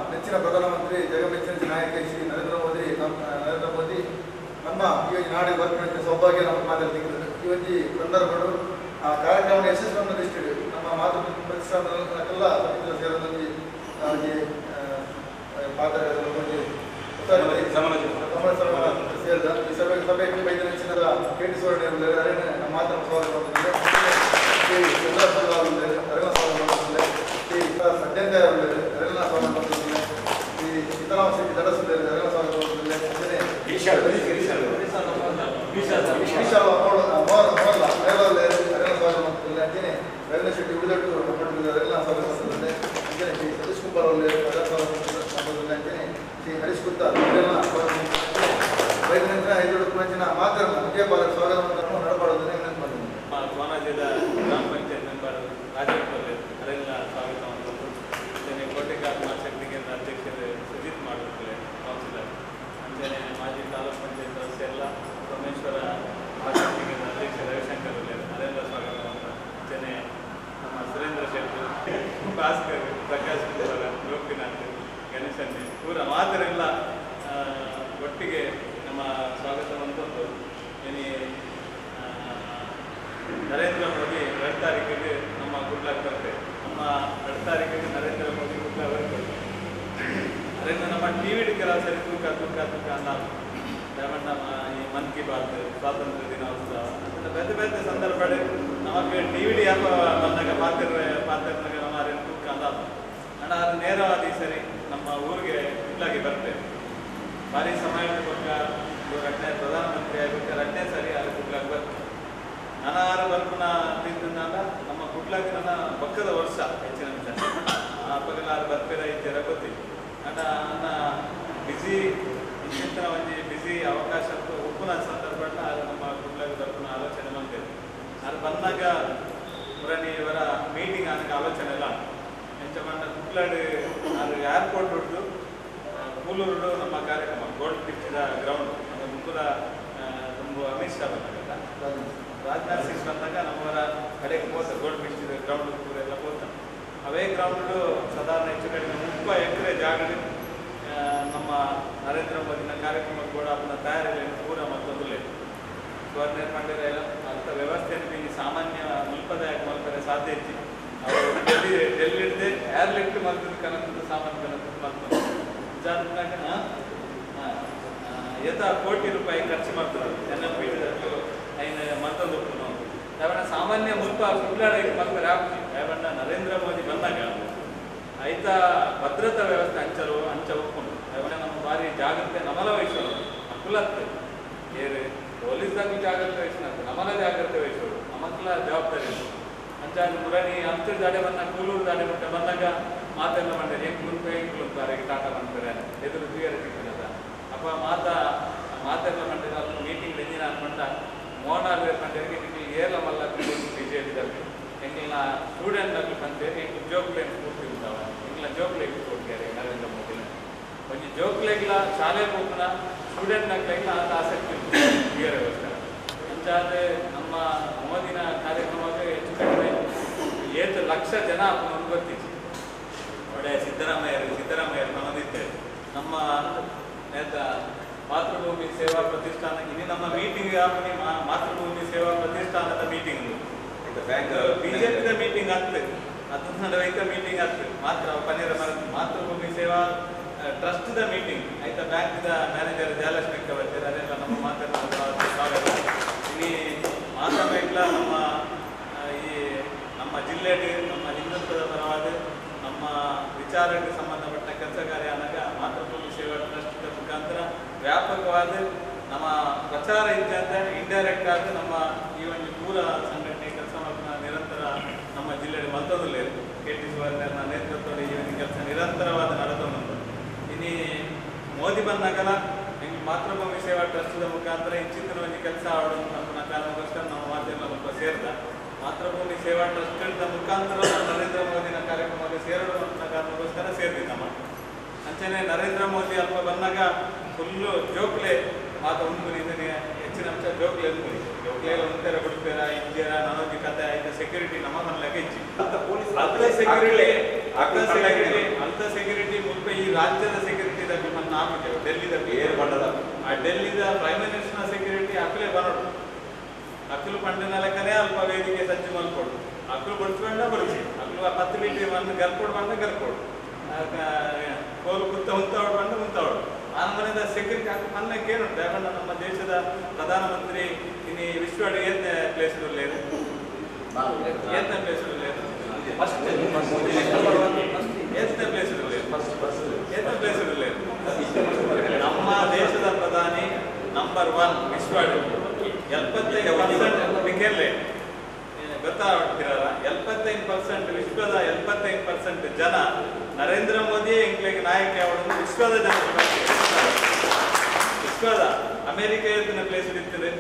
ನೆಚ್ಚಿನ ಪ್ರಧಾನಮಂತ್ರಿ ಜಗಮೆಚ್ಚಿನ ನಾಯಕ ಶ್ರೀ ನರೇಂದ್ರ ಮೋದಿ ನಮ್ಮ ನರೇಂದ್ರ ಮೋದಿ ನಮ್ಮ ಈ ಒಂದು ನಾಡಿಗೆ ಬರ್ಪಡಿಸಿದ ಸೌಭಾಗ್ಯ ನಮ್ಮ ಮಾತಾಡ್ತಿದ್ದಾರೆ ಈ ಒಂದು ಸಂದರ್ಭಗಳು ಆ ಕಾರ್ಯಕ್ರಮ ಯಶಸ್ವಿಯನ್ನು ದೃಷ್ಟಿಡು ನಮ್ಮ ಮಾತೃ ಪ್ರತಿಷ್ಠಾನದಲ್ಲ ಸೇರಿದಲ್ಲಿ ಪಾತ್ರ ಸೇರಿದ ಈ ಸಭೆ ಸಭೆಗೆ ಬೈದ ನೆಚ್ಚಿನ ಕೆ ಟಿ ಸುವರ್ಣ ನಮ್ಮ ಮಾತನ್ನು ಸ್ವಾಗತ ಮಾಡ್ತಿದ್ದಾರೆ ಶ್ರೀ ಚಂದ್ರ ಅವರಿದ್ದಾರೆ ಅರಣ್ಯ ಸ್ವಾಗತ ಮಾಡ್ತಿದ್ದಾರೆ ಶ್ರೀ ಸಜ್ಜಂಕಾಯ ಅವರಿದ್ದಾರೆ ಅರಣ್ಯ ಸ್ವಾಗತ ಮಾಡ್ತಿದ್ದಾರೆ ಶ್ರೀ ಸೀತಾರಾಮ ಶ್ರೀ ದಡಸಿದ್ದಾರೆ ಅರಣ್ಯ ಸ್ವಾಗತ ಮಾಡ್ತಿದ್ದಾರೆ ವಿಶಾಲ ಮೋಡ ಮೋರ ಮೋರಲ್ಲ ಮೇಲಲ್ಲಿ ಅರಣ್ಯ ಸ್ವಾಗತ ಮಾಡ್ತಿದ್ದಾರೆ ಅಂಜನೆ ರವೀಂದ್ರ ಶೆಟ್ಟಿ ಉಳಿದಟ್ಟು ಮಾಡಿದ್ದಾರೆ ಅರಣ್ಯ ಸ್ವಾಗತ ಮಾಡ್ತಿದ್ದಾರೆ ಅಂಜನೆ ಶ್ರೀ ಸತೀಶ್ ಕುಮಾರ್ ಅವರಲ್ಲಿ ಅರಣ್ಯ ಸ್ವಾಗತ ಮಾಡ್ತಿದ್ದಾರೆ ಅಂಜನೆ ಶ್ರೀ ಹರೀಶ್ ಗುಪ್ತಾ ಅವರೆಲ್ಲ ಸ್ವಾಗತ ಮಾಡ್ತಿದ್ದಾರೆ ಬೈದ ನಂತರ ಐದು ಪಂಚಿನ ಮಾತನ್ನು ವಿಜಯಪಾಲ ಸ್ವಾಗತ ಮಾಡ್ಕೊಂಡು ನಡಪಾಡೋದನ್ನ ವಿನಂತಿ ಮಾಡಿದ್ದೀನಿ ಸಮಾಜದ ಗ್ರಾಮ ಪಂಚಾಯತ್ ಮೆಂಬರ್ ರಾಜೇಶ್ವರಿ ಅವರೆಲ್ಲ ಸ್ವಾಗತವನ್ನು ಅಂಜನೆ ಕೋಟೆಗಾರ ಶಕ್ತಿ ಕೇಂದ್ರ ಅಧ್ಯಕ್ಷರು ಸುಜಿತ್ ಮಾಡುತ್ತಲೆ ಕೌನ್ಸಿಲರ್ ಅಂಜನೆ ಮಾಜಿ ತಾಲೂಕು ಪಂಚಾಯತ್ ಸದಸ್ಯ ಎಲ್ಲ ಸೋಮೇಶ್ವರ ಶಕ್ತಿ ಕೇಂದ್ರ ಅಧ್ಯಕ್ಷ ರವಿಶಂಕರ್ ಅವರೇ ಅದೆಲ್ಲ ಸ್ವಾಗತವನ್ನು ಅಂಜನೆ ನಮ್ಮ ಸುರೇಂದ್ರ ಶೆಟ್ಟಿ ಭಾಸ್ಕರ್ ಪ್ರಕಾಶ್ ಕುಮಾರ ಗೋಪಿನಾಥ್ ಗಣೇಶನ್ ಪೂರ ಮಾತರೆಲ್ಲ ಆ, ಒಟ್ಟಿಗೆ ನಮ್ಮ ಸ್ವಾಗತವನ್ನು ತಂದು ಏನಿ ಆ, ನರೇಂದ್ರ ಮೋದಿ ಎರಡು ತಾರೀಕಿಗೆ ನಮ್ಮ ಗುಡ್ಲಾಕ್ ಬರ್ತೇವೆ ನಮ್ಮ ಎರಡು ತಾರೀಕಿಗೆ ನರೇಂದ್ರ ಮೋದಿ ಗುಡ್ಲಾಕ್ ಬರ್ತೇವೆ ಅದರಿಂದ ನಮ್ಮ ಟಿ ವಿ ಕೆಲವು ಸರಿ ತೂಕ ತೂಕ ತೂಕ ಅನ್ನ ದಯಮಾಡಿ ನಮ್ಮ ಈ ಮನ್ ಕಿ ಬಾತ್ ಸ್ವಾತಂತ್ರ್ಯ ದಿನೋತ್ಸವ ಅಂತ ಬೇರೆ ಬೇರೆ ಸಂದರ್ಭ ನಮಗೆ ಟಿ ವಿ ಯಾಪ ಬಂದಾಗ ಪಾತ್ರ ಪಾತ್ರನಾಗ ನಮ್ಮ ಅರೇನು ತೂಕ ಅಲ್ಲ ಅಣ್ಣ ಅದು ನೇರವಾದ ಈ ಸರಿ ನಮ್ಮ ಊರಿಗೆ ಗುಡ್ಲಾಗಿ ಬರ್ತೇವೆ ಭಾರಿ ಸಮಯದ ಬಗ್ಗೆ ಎರಡನೇ ಪ್ರಧಾನಮಂತ್ರಿ ಆಗಬೇಕು ಎರಡನೇ ಸರಿ ಅಲ್ಲಿ ಗುಡ್ಲಾಗಿ ಬರ್ತೇವೆ ನನ್ನ ಆರು ಬರ್ಪುನ ತಿಂದ ನಮ್ಮ ಕುಡ್ಲಾಗ ನನ್ನ ಪಕ್ಕದ ವರ್ಷ ಹೆಚ್ಚಿನ ವಿಚಾರ ಆ ಪಕ್ಕದ ಆರು ಬರ್ಪೇರ ಇದ್ದೀರ ಗೊತ್ತಿಲ್ಲ ಅದ ನನ್ನ ಬಿಸಿ ಇಂಚಿನ ಒಂದು ಬಿಸಿ ಅವಕಾಶ ಉಪ್ಪುನ ಸಂದರ್ಭ ಅದು ನಮ್ಮ ಕುಡ್ಲಾಗ ಬರ್ಪುನ ಆಲೋಚನೆ ಬಂದಿದೆ ಅದು ಬಂದಾಗ ಪುರಾಣಿ ಇವರ ಮೀಟಿಂಗ್ ಅನ್ನಕ್ಕೆ ಆಲೋಚನೆ ಇಲ್ಲ ಎಂಚ ಬಂದ ಕುಡ್ಲಾಡು ಅದು ಏರ್ಪೋರ್ಟ್ ಹೊಡೆದು ಕೂಲೂರು ನಮ್ಮ ಕಾರ್ಯಕ್ರಮ ಗೋಲ್ಡ್ ಪಿಚ್ಚಿದ ಗ್ರೌಂಡ್ ನಮ್ಮ ಮುಂದುಲ ತುಂಬ ಅಮಿತ್ ಶಾ ಬಂದಾಗ ರಾಜನಾಥ್ ಸಿಂಗ್ ಬಂದಾಗ ನಮ್ಮವರ ಕಡೆಗೆ ಹೋದ ಗೋಲ್ಡ್ ಪಿಚ್ಚಿದ ಗ್ರೌಂಡ್ ಪೂರ ಎಲ್ಲ ಹೋದ ಅವೇ ಗ್ರೌಂಡ್ ಸಾಧಾರಣ ಹೆಚ್ಚು ಕಡಿಮೆ ಮುಪ್ಪ ಎಕರೆ ಜಾಗದಲ್ಲಿ ಆ, ನಮ್ಮ ನರೇಂದ್ರ ಮೋದಿನ ಕಾರ್ಯಕ್ರಮ ಕೂಡ ಅದನ್ನ ತಯಾರಿ ಪೂರ ಮತ್ತೊಂದು ಗವರ್ನರ್ ಮಾಡಿದ್ರೆ ಅಂತ ವ್ಯವಸ್ಥೆಯನ್ನು ಈ ಸಾಮಾನ್ಯ ಮುಲ್ಪದಾಯಕ ಮಲ್ಪರೆ ಸಾಧ್ಯ ಇತ್ತು ಅವರು ಡೆಲ್ಲಿ ಡೆಲ್ಲಿ ಹಿಡ್ದೆ ಏರ್ ಲಿಫ್ಟ್ ಮಲ್ತದ ಕನಕದ ಸಾಮಾನ್ಯ ಕನಕದ ಮಲ್ತದ ಜಾತನಾಗ ಯಥ ಕೋಟಿ ರೂಪಾಯಿ ಖರ್ಚು ಮಾಡ್ತಾರೆ ಎನ್ ಎಂ ಪಿ ಐನ ಮತ್ತೊಂದು ನಾವು ಯಾವಣ್ಣ ಸಾಮಾನ್ಯ ಮುಲ್ಪ ಸುಳ್ಳಾಡ ಮಲ್ಪರೆ ಆಗ್ತಿ ಯಾವಣ್ಣ ನರೇಂದ್ರ ಮೋದಿ ಬಂದಾಗ ಐತ ಭದ್ರತಾ ವ್ಯವಸ್ಥೆ ಅಂಚರು ಅಂಚ ಒಪ್ಕೊಂಡು ಯಾವಣ್ಣ ನಮ್ಮ ಬಾರಿ ಜಾಗ್ರತೆ ನಮಲ ವಹಿಸೋರು ಅಕ್ಕುಲತ್ತೆ ಏರು ಪೊಲೀಸ್ದಾಗು ಜಾಗ್ರತೆ ವಹಿಸಿನಂತೆ ನಮಲ ಜಾಗ್ರತೆ ವಹಿಸೋರು ನಮಕ್ಲ ಜವಾಬ್ದಾರಿ ಇದೆ. ಅಂಚಾಗ ಮುರಣಿ ಅಂತರ ದಾಡೆ ಬಂದಾಗ ಕೂಲೂರು ದಾಡೆ ಬಿಟ್ಟ ಬಂದಾಗ ಮಾತೆಲ್ಲ ಮಾಡಿದ್ರೆ ಹೆಂಗ್ ಮುಂದೆ ಹೆಂಗ್ ಕುಂತಾರೆ ಟಾಟಾ ಮಾಡ್ತಾರೆ ಎದುರು ಕ್ಲಿಯರ್ ಸಿಗ್ತದ ಅಪ್ಪ ಮಾತ ಮಾತೆಲ್ಲ ಮಾಡಿದ್ರೆ ಅಲ್ಲಿ ಮೀಟಿಂಗ್ ಎಂಜಿನ ಅನ್ಕೊಂಡ ಮೋನಾರ್ ಕಂಡಿಗೆ ನಿಮಗೆ ಏಲ ಮಲ್ಲ ಬಿಜೆಪಿ ಎಂಗಿನ ಸ್ಟೂಡೆಂಟ್ ಆಗಲಿ ಬಂತೇರಿ ಎಂಗ್ ಜೋಕ್ಲೇನ್ ಸ್ಫೂರ್ತಿ ಇರ್ತಾವ ಎಂಗಿನ ಜೋಕ್ಲೇಗ್ ಕೊಡ್ತಾರೆ ನರೇಂದ್ರ ಮೋದಿನ ಒಂದು ಜೋಕ್ಲೆಗ್ಲ ಶಾಲೆ ಹೋಗ್ನ ಸ್ಟೂಡೆಂಟ್ ಆಗ್ಲಿಲ್ಲ ಅಂತ ಆಸಕ್ತಿ ಕ್ಲಿಯರ್ ವ್ಯವಸ್ಥೆ ಅಂಚಾದ್ರೆ ನಮ್ಮ ಮೋದಿನ ಕಾರ್ಯಕ್ರಮಕ್ಕೆ ಹೆಚ್ಚು ಕಡಿಮೆ ಏತು ಲಕ್ಷ ಜನ ಒಂದು ಗೊತ್ತಿತ್ತು ಒಳ್ಳೆ ಸಿದ್ದರಾಮಯ್ಯರು ಸಿದ್ದರಾಮಯ್ಯರು ನಮ್ಮದಿದ್ದೇವೆ ನಮ್ಮ ನೇತ ಮಾತೃಭೂಮಿ ಸೇವಾ ಪ್ರತಿಷ್ಠಾನ ಇದು ನಮ್ಮ ಮೀಟಿಂಗ್ ಮಾತೃಭೂಮಿ ಸೇವಾ ಪ್ರತಿಷ್ಠಾನದ ಮೀಟಿಂಗ್ ಬಿಜೆಪಿದ ಮೀಟಿಂಗ್ ಆಗ್ತದೆ ಅದನ್ನ ರೈತ ಮೀಟಿಂಗ್ ಆಗ್ತದೆ ಮಾತ್ರ ಪನ್ನೀರ ಮರ ಮಾತೃಭೂಮಿ ಸೇವಾ ಟ್ರಸ್ಟ್ದ ಮೀಟಿಂಗ್ ಆಯ್ತಾ ಬ್ಯಾಂಕ್ದ ಮ್ಯಾನೇಜರ್ ಜಯಲಕ್ಷ್ಮಿ ಬರ್ತಾರೆ ಅದೆಲ್ಲ ನಮ್ಮ ಮಾತಾಡೋದು ಸ್ವಾಗತ ಇಲ್ಲಿ ಮಾತಾಡಬೇಕಲ್ಲ ನಮ್ಮ ಆ, ಈ ನಮ್ಮ ಜಿಲ್ಲೆಗೆ ನಮ್ಮ ಹಿಂದುತ್ವದ ಪರವಾದ ನಮ್ಮ ವಿಚಾರಕ್ಕೆ ಸಂಬಂಧಪಟ್ಟ ಕೆಲಸ ಕಾರ್ಯ ಆದಾಗ ಮಾತೃಭೂಮಿ ಸೇವಾ ಟ್ರಸ್ಟ್ ಮುಖಾಂತರ ವ್ಯಾಪಕವಾದ ನಮ್ಮ ಪ್ರಚಾರ ಇದ್ದಂತೆ ಇಂಡೈರೆಕ್ಟ್ ಆಗಿ ನಮ್ಮ ಈ ಒಂದು ಪೂರ ಸಂಘಟನೆ ಕೆಲಸ ಮಾಡ್ತಾ ನಿರಂತರ ನಮ್ಮ ಜಿಲ್ಲೆಯಲ್ಲಿ ಮತ್ತೊಂದು ಕೆ ಟಿ ಸುವರ್ಣನ ನೇತೃತ್ವದಲ್ಲಿ ಈ ಒಂದು ಕೆಲಸ ನಿರಂತರವಾದ ನಡೆದೊಂದು ಇನ್ನು ಮೋದಿ ಬಂದಾಗಲ ನಿಮ್ಗೆ ಮಾತೃಭೂಮಿ ಸೇವಾ ಟ್ರಸ್ಟ್ದ ಮುಖಾಂತರ ಇಂಚಿನ ಒಂದು ಕೆಲಸ ಆಡೋದು ನಮ್ಮ ಕಾರಣಕ್ಕೋಸ್ಕರ ನಾವು ಮಾತೆಲ್ಲ ಸ್ವಲ್ಪ ಸೇರಿದ ಮಾತೃಭೂಮಿ ಸೇವಾ ಟ್ರಸ್ಟ್ದ ಮುಖಾಂತರ ನರೇಂದ್ರ ಮೋದಿನ ಕಾರ್ಯಕ್ರಮಕ್ಕೆ ಸೇರಲು ಅಂತ ಕಾರಣಕ್ಕೋಸ್ಕರ ಸೇರಿದ್ವಿ ನಮ್ಮ ಅಂಚನೆ ನರೇಂದ್ರ ಮೋದಿ ಅಲ್ಪ ಬಂದಾಗ ಫುಲ್ಲು ಜೋಕ್ಲೆ ಮಾತ ಉಂಟು ಇದನ್ನೇ ಹೆಚ್ಚಿನ ಅಂಶ ಜೋಕ್ಲೆ ಉಂಟು ಜೋಕ್ಲೆ ಒಂಥರ ಬಿಡ್ತೀರ ಇಂಜಿರ ನನಗೆ ಕತೆ ಆಯ್ತು ಸೆಕ್ಯೂರಿಟಿ ನಮ್ಮ ಮನೆಗೆ ಹೆಚ್ಚಿ ಅಂತ ಪೊಲೀಸ್ ಅರ್ಧ ಸೆಕ್ಯೂರಿಟಿ ಅರ್ಧ ಸೆಕ್ಯೂರಿಟಿ ಅರ್ಧ ಸೆಕ್ಯೂರಿಟಿ ಮುಲ್ಪ ಈ ರಾಜ್ಯದ ಸೆಕ್ಯೂರಿಟಿ ನಮ್ಮ ನಾಮಿಗೆ ಡೆಲ್ಲಿದ ಏರ್ ಬಂಡದ ಆ ಡೆಲ್ಲಿದ ಪ್ರೈಮ್ ಮಿನಿಸ್ಟರ್ನ ಸೆಕ್ಯೂರಿಟಿ ಅಕ್ಕಲೇ ಬರೋಡು ಅಕ್ಕಲು ಪಂಡಿನ ಲೆಕ್ಕನೇ ಅಲ್ಪ ವೇದಿಕೆ ಸಜ್ಜು ಮಲ್ಕೊಡು ಅಕ್ಕಲು ಬಡಿಸ್ಕೊಂಡ ಬಡಿಸಿ ಅಕ್ಕಲು ಪತ್ತು ಮೀಟರ್ ಬಂದು ಗರ್ಕೊಡು ಬಂದ ಗರ್ಕೊಡು ಕೋಲು ಕುತ್ತ ಮುಂತಾವಡು ಬಂದ ಮುಂತಾವಡು ಆ ಮನೆದ ಸೆಕ್ಯೂರಿಟಿ ಅಕ್ಕ ಮೊನ್ನೆ ಕೇಳುಂಟು ಯಾಕಂದ್ರೆ ನಮ್ಮ ದೇಶದ ಪ್ರಧಾನಮಂತ್ರಿ ಇನ್ನು ವಿಶ್ವ ಏತನೇ ಪ್ಲೇಸ್ లేదు ಏತನೇ ಪ್ಲೇಸ್ లేదు ಫಸ್ಟ್ ಏತನೇ ಪ್ಲೇಸ್ లేదు ಫಸ್ಟ್ ಫಸ್ಟ್ ಏತನೇ ಪ್ಲೇಸ್ లేదు ನಮ್ಮ ದೇಶದ ಪ್ರಧಾನಿ ನಂಬರ್ ಒನ್ ವಿಶ್ವಡ್ ಎಪ್ಪತ್ತೈದು ಪರ್ಸೆಂಟ್ ಕೇರಳೆ ಗೊತ್ತಾಗ್ತಿರಲ್ಲ ಎಪ್ಪತ್ತೈದು ಪರ್ಸೆಂಟ್ ವಿಶ್ವದ ಎಪ್ಪತ್ತೈದು ಪರ್ಸೆಂಟ್ ಜನ ನರೇಂದ್ರ ಮೋದಿ ಇಂಗ್ಲಿಗೆ ನಾಯಕ ಅವರನ್ನು ವಿಶ್ವದ ಜನ ವಿಶ್ವದ ಅಮೆರಿಕ ಏತನ ಪ್ಲೇಸ್ ಇರ್ತದೆ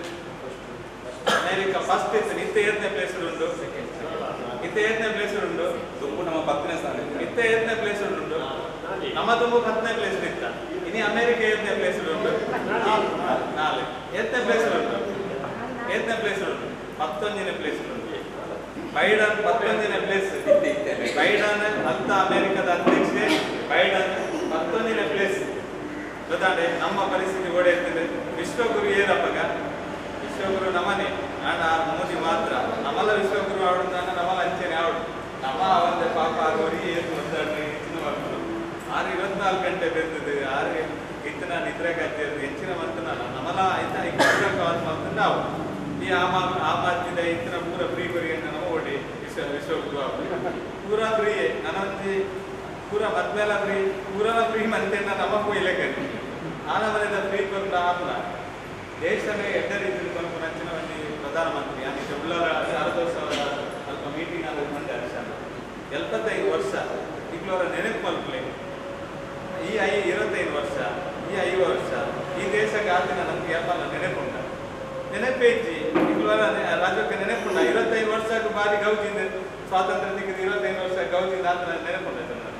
ಅಮೆರಿಕ ಫಸ್ಟ್ ಇತ್ತು ನಿತ್ಯ ಏತನೇ ಪ್ಲೇಸ್ ಉಂಟು ನಿತ್ಯ ಏತನೇ ಪ್ಲೇಸ್ ಉಂಟು ತುಂಬು ನಮ್ಮ ಪತ್ತನೇ ಸ್ಥಾನ ಇದೆ. ನಿತ್ಯ ಏತನೇ ಪ್ಲೇಸ್ ಉಂಟು ನಮ್ಮ ತುಂಬ ಹತ್ತನೇ ಪ್ಲೇಸ್ ಇತ್ತ ಇನಿ ಅಮೆರಿಕ ಏತನೇ ಪ್ಲೇಸ್ ಉಂಟು ನಾಳೆ ಏತನೇ ಪ್ಲೇಸ್ ಉಂಟು ಏತನೇ ಪ್ಲೇಸ್ ಉಂಟು ಮತ್ತೊಂದಿನ ಪ್ಲೇಸ್ ಉಂಟು ಬೈಡನ್ ಮತ್ತೊಂದಿನ ಪ್ಲೇಸ್ ಇತ್ತೆ, ಇತ್ತೆ. ಬೈಡನ್ ಹತ್ತ ಅಮೆರಿಕದ ಅಧ್ಯಕ್ಷೆ ಬೈಡನ್ ಮತ್ತೊಂದಿನ ಪ್ಲೇಸ್ ಗೊತ್ತಾಡೆ ನಮ್ಮ ಪರಿಸ್ಥಿತಿ ಓಡಿ ಇರ್ತದೆ ವಿಶ್ವಗುರು ಏನಪ್ಪಗ ವಿಶ್ವಗುರು ನಮನೆ ನಾನು ಆ ಮೋದಿ ಮಾತ್ರ ನಮ್ಮಲ್ಲ ವಿಶ್ವಗುರು ಅವಳು ನಾನು ನಮ್ಮಲ್ಲ ಅಂಚೆನೆ ಅವಳು ನಮ್ಮ ಒಂದು ಪಾಪ ಆಗೋರಿ ಏನು ಒದ್ದಾಡ್ರಿ ಹೆಚ್ಚಿನ ಮಕ್ಕಳು ಆರು ಇಪ್ಪತ್ನಾಲ್ಕು ಗಂಟೆ ಬೆಂದದು ಆರು ಇತ್ತನ ನಿದ್ರೆ ಕತ್ತಿರೋದು ಹೆಚ್ಚಿನ ಮಂತನ ನಮ್ಮಲ್ಲ ಆಯ್ತಾ ಇಪ್ಪತ್ತು ನಾವು ಈ ಆಮ ಆಮಾದ್ಯದ ಇತ್ತಿನ ಪೂರ ಫ್ರೀ ಕೊರಿಗೆ ನಾವು ಓಡಿ ವಿಶ್ವ ವಿಶ್ವಗುರು ಅವರು ಪೂರ ಫ್ರೀ ನನಂಜಿ ಪೂರ ಮದ್ಮೇಲ ಫ್ರೀ ಪೂರನ ಫ್ರೀ ಮಂತೆನ ನಮ್ಮ ಕೊಯ್ಲೆ ಕರಿ ಆನ ಮನೆದ ಫ್ರೀ ಕೊರ್ಲ ಆಪನ ದೇಶನೇ ಎಡ್ಡರಿದ್ದು ಕೊನಕು ನಂಚಿನ ಒಂದು ಪ್ರಧಾನಮಂತ್ರಿ ಅನಿತ ಉಳ್ಳಾರ ಶಾರದೋತ್ಸವ ಸಾವಿರ ಅಲ್ಪ ಮೀಟಿಂಗ್ ಆದ ಮಂಡೆ ಹರ್ಷ ಎಲ್ಪತ್ತೈದು ವರ್ಷ ಇಗ್ಲವರ ನೆನಪು ಮಲ್ಪಲೆ ಈ ಐ ಇರುವತ್ತೈದು ವರ್ಷ ಈ ಐದು ವರ್ಷ ಈ ದೇಶಕ್ಕೆ ಆದಿನ ನಮ್ಗೆ ಯಾಪಲ್ಲ ನೆನಪುಂಡ ನೆನಪೇಜಿ ಇಗ್ಲವರ ರಾಜ್ಯಕ್ಕೆ ನೆನಪುಂಡ ಇರುವತ್ತೈದು ವರ್ಷಕ್ಕೆ ಬಾರಿ ಗೌಜಿಂದ ಸ್ವಾತಂತ್ರ್ಯ ತೆಗೆದು ಇರುವತ್ತೈದು ವರ್ಷ ಗೌಜಿಂದ ಆತನ ನೆನಪುಂಡ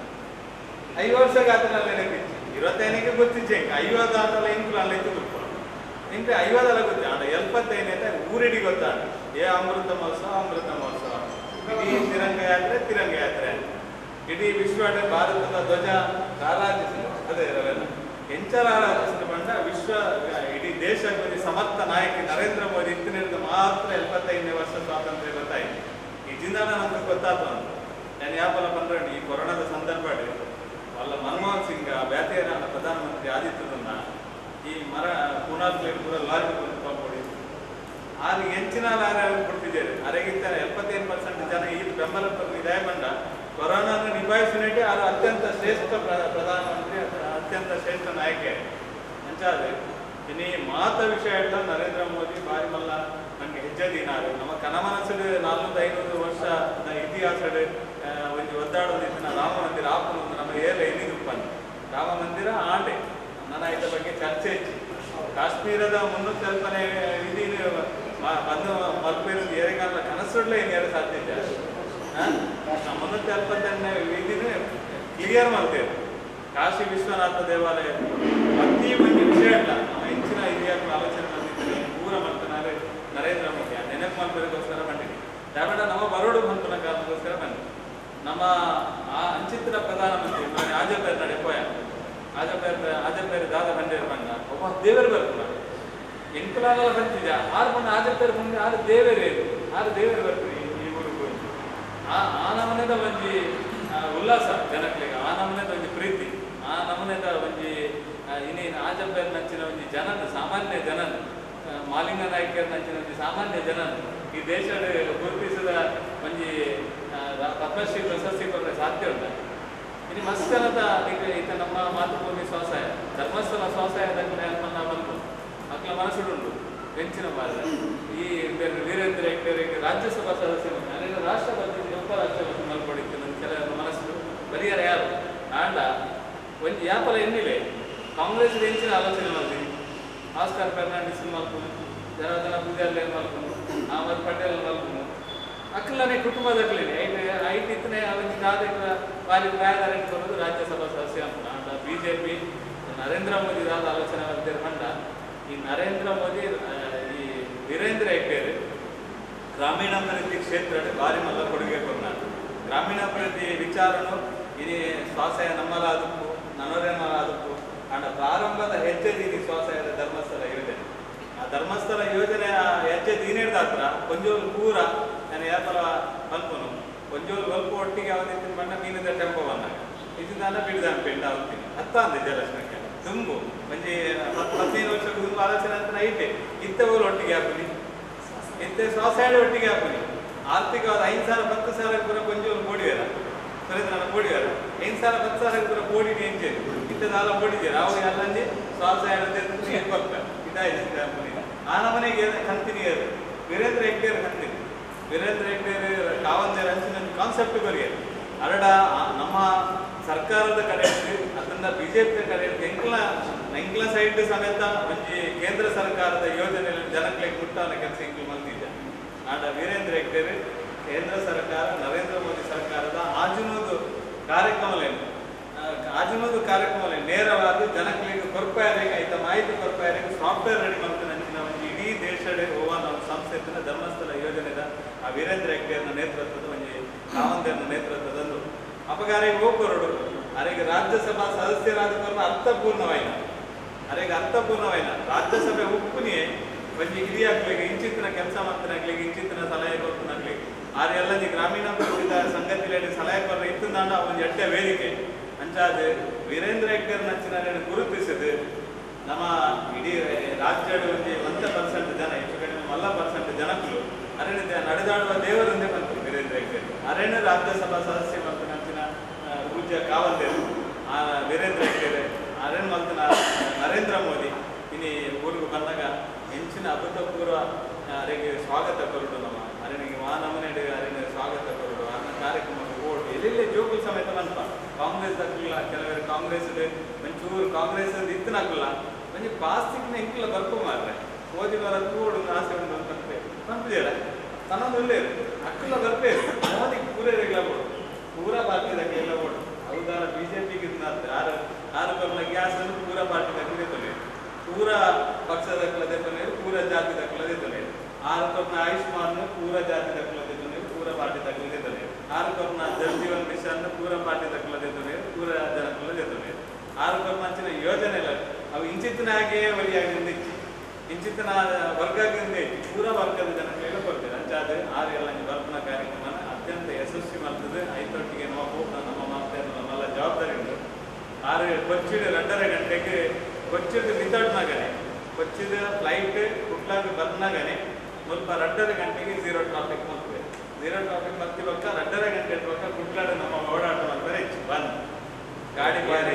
ಐದು ವರ್ಷಕ್ಕೆ ಆತನ ನೆನಪಿಚ್ಚಿ ಇರುವತ್ತೈದಕ್ಕೆ ಗೊತ್ತಿಚ್ಚೆ ಇಂಕ ಐವತ್ತು ಆತಲ್ಲ ಇಂಕು ಅಲ್ಲ ಇತ್ತು ಗೊತ್ತು ಇಂಕ ಐವತ್ತಲ್ಲ ಗೊತ್ತಿ ಆಡ ಎಲ್ಪತ್ತೈದು ಅಂತ ಊರಿಡಿ ಗೊತ್ತಾಡ ಏ ಅಮೃತ ಮಹೋತ್ಸವ ಅಮೃತ ಮಹೋತ್ಸವ ಇಡೀ ತಿರಂಗ ಯಾತ್ರೆ ತಿರಂಗ ಯಾತ್ರೆ ಇಡೀ ವಿಶ್ವದ ಭಾರತದ ಧ್ವಜ ರಾರಾಜಿಸಿ ಅದೇ ರವೆಲ್ಲ ಎಂಚರ ಆರಾಧಿಸಿದ ಬಂಡ ವಿಶ್ವ ಇಡೀ ದೇಶಕ್ಕೆ ಸಮರ್ಥ ನಾಯಕ ನರೇಂದ್ರ ಮೋದಿ ಇತ್ತಿನಿಂದ ಮಾತ್ರ ಎಪ್ಪತ್ತೈದನೇ ವರ್ಷ ಸ್ವಾತಂತ್ರ್ಯ ಗೊತ್ತಾಯ್ತು ಈ ಜಿಂದಾನ ನಮ್ಗೆ ಗೊತ್ತಾತು ಅಂತ ನಾನು ಯಾಪಲ್ಲ ಬಂದ್ರೆ ಈ ಕೊರೋನಾದ ಸಂದರ್ಭ వాళ్ళ ಮನಮೋಹನ್ ಸಿಂಗ್ ಬ್ಯಾತಿಯರಾನ ಪ್ರಧಾನಮಂತ್ರಿ ಆದಿತ್ಯದನ್ನ ಈ ಮರ ಪುನಾತ್ಲೆ ಪೂರ ಲಾರಿ ಕೊಡಿ ಆರು ಹೆಚ್ಚಿನ ಲಾರಿ ಕೊಡ್ತಿದ್ದಾರೆ ಅರೆಗಿಂತ ಎಪ್ಪತ್ತೈದು ಪರ್ಸೆಂಟ್ ಜನ ಈ ಬೆಂಬಲ ಇದೇ ಬಂದ ಕೊರೋನಾನ ನಿಭಾಯಿಸಿನಟ್ಟೆ ಅದು ಅತ್ಯಂತ ಶ್ರೇಷ್ಠ ಪ್ರ- ಪ್ರಧಾನಮಂತ್ರಿ ಅತ- ಅತ್ಯಂತ ಶ್ರೇಷ್ಠ ನಾಯಕ ಅಂಚಾದ್ರೆ ಇನ್ನು ಈ ಮಾತ ವಿಷಯ ಹೇಳ್ದ ನರೇಂದ್ರ ಮೋದಿ ಬಾರಿ ಮಲ್ಲ ನಂಗೆ ಹೆಜ್ಜೆ ದಿನಾರು ನಮ್ಮ ಕನಮನಸ್ಸು ನಾಲ್ನೂರು ಐನೂರು ವರ್ಷ ಇತಿಹಾಸ ಒಂದು ಒದ್ದಾಡೋದಿತ್ತು ರಾಮ ಮಂದಿರ ಆಪನೊಂದು ನಮ್ಮ ಏರ ಎಲ್ಲಿಗೆ ಬನ್ನಿ ರಾಮ ಮಂದಿರ ಆಂಡೆ ನನ್ನ ಇದ್ರ ಬಗ್ಗೆ ಚರ್ಚೆ ಹೆಚ್ಚು ಕಾಶ್ಮೀರದ ಮುನ್ನೂರ ಕಲ್ಪನೆ ವಿಧಿ ಬಂದು ಮಲ್ಪಿರೋದು ಏರಿಗಾಲ ಕನಸುಡ್ಲೆ ಏನೇರು ಸಾಧ್ಯತೆ ಮುನ್ನೂರ ಕಲ್ಪನೆ ವಿಧಿನ ಕ್ಲಿಯರ್ ಮಾಡ್ತೇವೆ ಕಾಶಿ ವಿಶ್ವನಾಥ ದೇವಾಲಯ ಪ್ರತಿ ಒಂದು ವಿಷಯ ಇಲ್ಲ ನಮ್ಮ ಹೆಚ್ಚಿನ ಹಿರಿಯರು ಆಲೋಚನೆ ಬಂದಿದ್ದಾರೆ ಪೂರ ಮಾಡ್ತಾನೆ ನರೇಂದ್ರ ಮೋದಿ ಆ ನೆನಪು ಮಾಡ್ಬೇಕೋಸ್ಕರ ಬಂದಿದೆ ಯಾಕಂದ್ರೆ ನಮ್ಮ ಬರೋಡು ಬಂತನ ಕಾರಣಕ್ಕೋಸ್ಕರ ಬಂದಿದೆ ನಮ್ಮ ಆ ಅಂಚಿತ್ರ ಪ್ರಧಾನಮಂತ್ರಿ ಮನೆ ಆಜಪೇರ್ ನಡೆ ಪೋಯ ಆಜಪೇರ್ ಆಜಪೇರ್ ದಾದ ಬಂಡೇರು ಬಂದ ಒಬ್ಬ ದೇವರು ಬರ್ತಾನ ಎಂಕಲಾಗಲ ಬಂತಿದ್ದ ಆರು ಬಂದ ಆಜಪೇರ್ ಬಂದು ಆರು ದೇವರೇ ಇದು ಆರು ದೇವರು ಬರ್ತೀರಿ ಈ ಊರಿಗೆ ಆ ಆ ನಮನೆದ ಒಂಜಿ ಆ, ಉಲ್ಲಾಸ ಜನಕ್ಲೆಗ ಆ ನಮನೆದ ಒಂಜಿ ಪ್ರೀತಿ ಆ ನಮನೆದ ಒಂಜಿ ಆ, ಇನ್ನೇನು ಆಜಪೇರ್ ನಂಚಿನ ಒಂಜಿ ಜನನ ಸಾಮಾನ್ಯ ಜನನ ಆ, ಮಾಲಿಂಗ ನಾಯ್ಕರ್ ನಂಚಿನ ಒಂಜಿ ಸಾಮಾನ್ಯ ಜನನ ಈ ದೇಶದ ಗುರುತಿಸಿದ ಒಂಜಿ ಆ, ರ- ಪದ್ಮಶ್ರೀ ಪ್ರಶಸ್ತಿ ಕೊಡಲಿಕ್ಕೆ ಸಾಧ್ಯ ಉಂಟ ಇನ್ನು ಮಸ್ಕನದ ಈಗ ಈತ ನಮ್ಮ ಮಾತೃಭೂಮಿ ಸ್ವಸಹಾಯ ಧರ್ಮಸ್ಥಳ ಸ್ವಸಹಾಯದಲ್ಲಿ ಅಲ್ಪನ್ನ ಬಂತು ಮಕ್ಕಳ ಮನಸ್ಸುಡುಂಡು ಬೆಂಚಿನ ಬಾರ ಈ ಬೇರೆ ವೀರೇಂದ್ರ ಹೆಗ್ಗಡೆಗೆ ರಾಜ್ಯಸಭಾ ಸದಸ್ಯರು ಅಲ್ಲಿನ ರಾಷ್ಟ್ರಪತಿ ಉಪರಾಷ್ಟ್ರಪತಿ ಮಲ್ಕೊಂಡಿತ್ತು ನನ್ನ ಕೆಲವರ ಮನಸ್ಸು ಬರಿಯಾರ ಯಾರು ಆಂಡ ಒಂದು ಯಾಪಲ ಎನ್ನಿಲೆ ಕಾಂಗ್ರೆಸ್ ಹೆಂಚಿನ ಆಲೋಚನೆ ಮಾಡ್ತೀನಿ ಆಸ್ಕರ್ ಫೆರ್ನಾಂಡಿಸ್ ಮಲ್ಕೊಂಡು ಜನಾರ್ದನ ಪೂಜಾರಿ ಮಲ್ಕೊಂಡು ಅಹಮದ್ ಪಟೇಲ್ ಮಲ್ಕೊಂಡು ಅಕ್ಕಲನೆ ಕುಟುಂಬದಕ್ಕಲೇನೆ ಐಟ್ ಐಟ್ ಇತ್ತನೆ ಅವನಿಗೆ ದಾದ ವಾರಿ ಪ್ರಾಯದಾರ ಬರೋದು ರಾಜ್ಯಸಭಾ ಸದಸ್ಯ ಅಂತ B J P Narendra Modi ದಾದ ಆಲೋಚನೆ ಮಾಡ್ತಾರೆ ಮಂಡ ಈ ನರೇಂದ್ರ ಮೋದಿ ಆ, ಈ ವೀರೇಂದ್ರ ಹೆಗ್ಗಡೆ ಗ್ರಾಮೀಣಾಭಿವೃದ್ಧಿ ಕ್ಷೇತ್ರ ಭಾರಿ ಮಲ್ಲ ಕೊಡುಗೆ ಕೊಡ್ನಾರು ಗ್ರಾಮೀಣಾಭಿವೃದ್ಧಿ ವಿಚಾರನು ಇನಿ ಸ್ವಾಸಯ ನಮ್ಮಲ ಅದಕ್ಕೂ ನನರೆ ಧರ್ಮಸ್ಥಳ ಯೋಜನೆಯ ಹೆಜ್ಜೆ ದೀನೇರ್ದ ಹತ್ರ ಕೊಂಜೋಲು ಪೂರ ನಾನು ಯಾಪಲ ಮಲ್ಪನು ಕೊಂಜೋಲು ಮಲ್ಪ ಒಟ್ಟಿಗೆ ಅವತ್ತಿನ ಬಣ್ಣ ಮೀನಿದ ಟೆಂಪೋ ಬಂದಾಗ ಇದನ್ನ ಬಿಡಿದ ಪೆಂಡ ಅವತ್ತಿನ ಹತ್ತ ಅಂದೆ ಜಲಸ್ನಕ್ಕೆ ತುಂಬು ಒಂಜಿ ಹತ್ತು ಹದಿನೈದು ವರ್ಷ ತುಂಬ ಆಲೋಚನೆ ಅಂತ ಐತೆ ಇತ್ತವರು ಒಟ್ಟಿಗೆ ಹಾಕುನಿ ಇತ್ತೆ ಸ್ವಸಹಾಯ ಒಟ್ಟಿಗೆ ಹಾಕುನಿ ಆರ್ಥಿಕವಾದ ಐದು ಸಾವಿರ ಹತ್ತು ಸಾವಿರ ಕೂಡ ಕೊಂಜೋಲು ಬೋಡಿವೇರ ಸುರೇಂದ್ರನ ಬೋಡಿವೇರ ಐದು ಸಾವಿರ ಹತ್ತು ಸಾವಿರ ಕೂಡ ಬೋಡಿ ಎಂಚೆ ಇತ್ತದಾಲ ಬೋಡಿದ್ದೀರ ಅವು ಎಲ್ಲಂಜಿ ಸ್ವಸಹಾಯ ನೀರು ಬರ್ತಾರೆ ಇದಾಯ್ತು ಹಾಕುನಿ ಆ ನಮನೆಗೆ ಕಂತಿನಿ ಅದು ವೀರೇಂದ್ರ ಹೆಗ್ಡೇರ್ ಕಂತಿನಿ ವೀರೇಂದ್ರ ಹೆಗ್ಡೇರ್ ಕಾವಂದೇರ್ ಹಂಚಿನ ಕಾನ್ಸೆಪ್ಟ್ ಬರಿಗೆ ಅರಡ ಆ ನಮ್ಮ ಸರ್ಕಾರದ ಕಡೆ ಅದನ್ನ ಬಿಜೆಪಿ ಕಡೆ ಎಂಕ್ಲ ಎಂಕ್ಲ ಸೈಡ್ ಸಮೇತ ಒಂಜಿ ಕೇಂದ್ರ ಸರ್ಕಾರದ ಯೋಜನೆ ಜನಗಳಿಗೆ ಮುಟ್ಟವನ ಕೆಲಸ ಎಂಕ್ಲು ಮಲ್ತಿದ್ದ ಆಡ ವೀರೇಂದ್ರ ಹೆಗ್ಡೇರ್ ಕೇಂದ್ರ ಸರ್ಕಾರ ನರೇಂದ್ರ ಮೋದಿ ಸರ್ಕಾರದ ಆಜುನೋದು ಕಾರ್ಯಕ್ರಮಲೇನು ಆ, ಆಜುನೋದು ಕಾರ್ಯಕ್ರಮಲೆ ನೇರವಾಗಿ ಜನಗಳಿಗೆ ಕೊರಪಾಯರಿಗೆ ಐತ ಮಾಹಿತಿ ಕೊರಪಾಯರಿಗೆ ಸಾಫ್ಟ್ವೇರ್ ರೆಡಿ ಮಾಡ್ತಾನೆ ಅಂಚಿನ ಒಂದು ಇಡೀ ದೇಶದ ಹೋವ ನಾವು ಸಂಸ್ಥೆನ ಧರ್ಮಸ್ಥಳ ಯೋಜನೆದ ಆ ವೀರೇಂದ್ರ ಹೆಗ್ಡೇರ್ನ ನೇತೃತ್ವದ ಒಂದು ಕಾವಂದೇರ್ನ ನೇತೃತ್ವದಂದು ಅಪಗಾರಿಗೆ ಹೋಗ್ಬರೋಡು ಅರೆಗೆ ರಾಜ್ಯಸಭಾ ಸದಸ್ಯರಾದ ಕಾರಣ ಅರ್ಥಪೂರ್ಣವಾಯಿನ ಅರೆಗೆ ಅರ್ಥಪೂರ್ಣವಾಯಿನ ರಾಜ್ಯಸಭೆ ಉಪ್ಪುನಿಯೇ ಒಂಜಿ ಹಿರಿಯಾಗ್ಲಿಗೆ ಇಂಚಿತ್ತಿನ ಕೆಲಸ ಮಾಡ್ತಾನಾಗ್ಲಿಗೆ ಇಂಚಿತ್ತಿನ ಸಲಹೆ ಕೊಡ್ತಾನಾಗ್ಲಿಗೆ ಆದ್ರೆ ಎಲ್ಲ ಈ ಗ್ರಾಮೀಣಾಭಿವೃದ್ಧಿ ಸಂಘದಲ್ಲಿ ಸಲಹೆ ಕೊಡ್ರೆ ಇತ್ತು ನಾನು ಒಂದು ಎಡ್ಡೆ ವೇದಿಕೆ ಅಂಚಾದ ವೀರೇಂದ್ರ ಹೆಗ್ಡೇರ್ ನಚ್ಚಿನ ಗುರುತಿಸಿದ್ದು ನಮ್ಮ ಇಡೀ ರಾಜ್ಯದ ಒಂದು ಒಂದ ಪರ್ಸೆಂಟ್ ಜನ ಹೆಚ್ಚು ಕಡಿಮೆ ಮಲ್ಲ ಪರ್ಸೆಂಟ್ ಜನಕ್ಕಳು ಅರಣ್ಯ ನಡೆದಾಡುವ ದೇವರೊಂದೇ ಬಂತು ವೀರೇಂದ್ರ ಹೆಗ್ಡೇರ್ ಅರಣ್ಯ ರಾಜ್ಯಸಭಾ ಸದಸ್ಯ ಮತ್ತು ನಚ್ಚಿನ ಆ, ಪೂಜ್ಯ ಕಾವಂದೇರು ಆ ವೀರೇಂದ್ರ ಹೆಗ್ಡೇರ್ ಅರಣ್ಯ ಮಲ್ತನ ನರೇಂದ್ರ ಮೋದಿ ಇನಿ ಊರಿಗೆ ಬಂದಾಗ ಹೆಂಚಿನ ಅಭೂತಪೂರ್ವ ಅವರಿಗೆ ಸ್ವಾಗತ ಕೊರಡು ನಮ್ಮ ಅರಣ್ಯಗೆ ವಾನಮನೆ ಅರಣ್ಯ ಸ್ವಾಗತ ಕೊರಡು ಅನ್ನ ಕಾರ್ಯಕ್ರಮಕ್ಕೆ ಓಟ್ ಎಲ್ಲೆಲ್ಲಿ ಜೋಗುಲ್ ಸಮೇತ ಬಂತ ಕಾಂಗ್ರೆಸ್ ದಕ್ಕಿಲ್ಲ ಕೆಲವರು ಕಾಂಗ್ರೆಸ್ ಒಂಚೂರು ಕಾಂಗ್ರೆಸ್ ಇತ್ತನಾಗಲ್ಲ ಒಂಜಿ ಪಾಸ್ತಿಕ್ನ ಇಂಕ್ಲ ಬರ್ಕೊ ಮಾರ್ರೆ ಮೋದಿ ಅವರ ಕೂಡು ಆಸೆ ಉಂಟು ಅಂತಂತೆ ಬಂದಿದ್ದೀರ ತನ್ನೊಂದು ಒಳ್ಳೆ ಅಕ್ಕಲ್ಲ ಬರ್ಪೇ ಮೋದಿ ಪೂರ ರೆಗ್ಲ ಬೋಡು ಪೂರ ಪಾರ್ಟಿದಾಗ ಎಲ್ಲ ಬೋಡು ಹೌದಾರ ಬಿಜೆಪಿಗೆ ಆರು ಆರು ಬರ್ನ ಗ್ಯಾಸ್ ಅನ್ನು ಪೂರ ಪಾರ್ಟಿ ದಕ್ಕದೆ ತೊಲೆ ಪೂರ ಪಕ್ಷದ ದಕ್ಕಲದೆ ತೊಲೆ ಪೂರ ಜಾತಿ ದಕ್ಕಲದೆ ತೊಲೆ ಆರು ಬರ್ನ ಆಯುಷ್ಮಾನ್ ಪೂರ ಜಾತಿ ದಕ್ಕಲದೆ ತೊಲೆ ಪೂರ ಪಾರ್ಟಿ ದಕ್ಕಲದೆ ತೊಲೆ ಆರು ಬರ್ನ ಜಲ್ ಜೀವನ್ ಮಿಷನ್ ಪೂರ ಪಾರ್ಟಿ ದಕ್ಕಲದೆ ತೊಲೆ ಪೂರ ಜನಕ್ಕಲದೆ ತೊಲೆ ಆರು ಬರ್ನ ಅಂಚಿನ ಯೋಜನೆ ಇಲ್ಲ ಅವು ಇಂಚಿತ್ತಿನ ಹಾಗೆಯೇ ಒಲಿಯಾಗಿ ನಿಂದಿಚ್ಚಿ ಇಂಚಿತ್ತಿನ ವರ್ಗದಿಂದ ಪೂರ ವರ್ಗದ ಜನಕ್ಕೆಲ್ಲ ಕೊಡ್ತೇವೆ ಅಂಚಾದ ಆರು ಎಲ್ಲ ಬರ್ಪನ ಕಾರ್ಯಕ್ರಮನ ಅತ್ಯಂತ ಯಶಸ್ವಿ ಮಾಡ್ತದೆ ಐತೊಟ್ಟಿಗೆ ನಮ್ಮ ಹೋಗ್ತಾ ನಮ್ಮ ಮಾತೆ ನಮ್ಮೆಲ್ಲ ಜವಾಬ್ದಾರಿ ಉಂಟು ಆರು ಕೊಚ್ಚಿದ ಎರಡரை ಗಂಟೆಗೆ ಕೊಚ್ಚಿದ ನಿಂತಾಡ್ನಾಗನೆ ಕೊಚ್ಚಿದ ಫ್ಲೈಟ್ ಕುಟ್ಲಾಗ ಬಂದ್ನಾಗನೆ ಸ್ವಲ್ಪ ಎರಡரை ಗಂಟೆಗೆ ಝೀರೋ ಟ್ರಾಫಿಕ್ ಮಾಡ್ತೇವೆ ಝೀರೋ ಟ್ರಾಫಿಕ್ ಮತ್ತಿ ಪಕ್ಕ ಎರಡரை ಗಂಟೆ ಪಕ್ಕ ಕುಟ್ಲಾಡ ನಮ್ಮ ಓಡಾಟ ಮಾಡ್ತಾರೆ ಹೆಚ್ಚು ಬಂದ್ ಗಾಡಿ ಬಾರಿ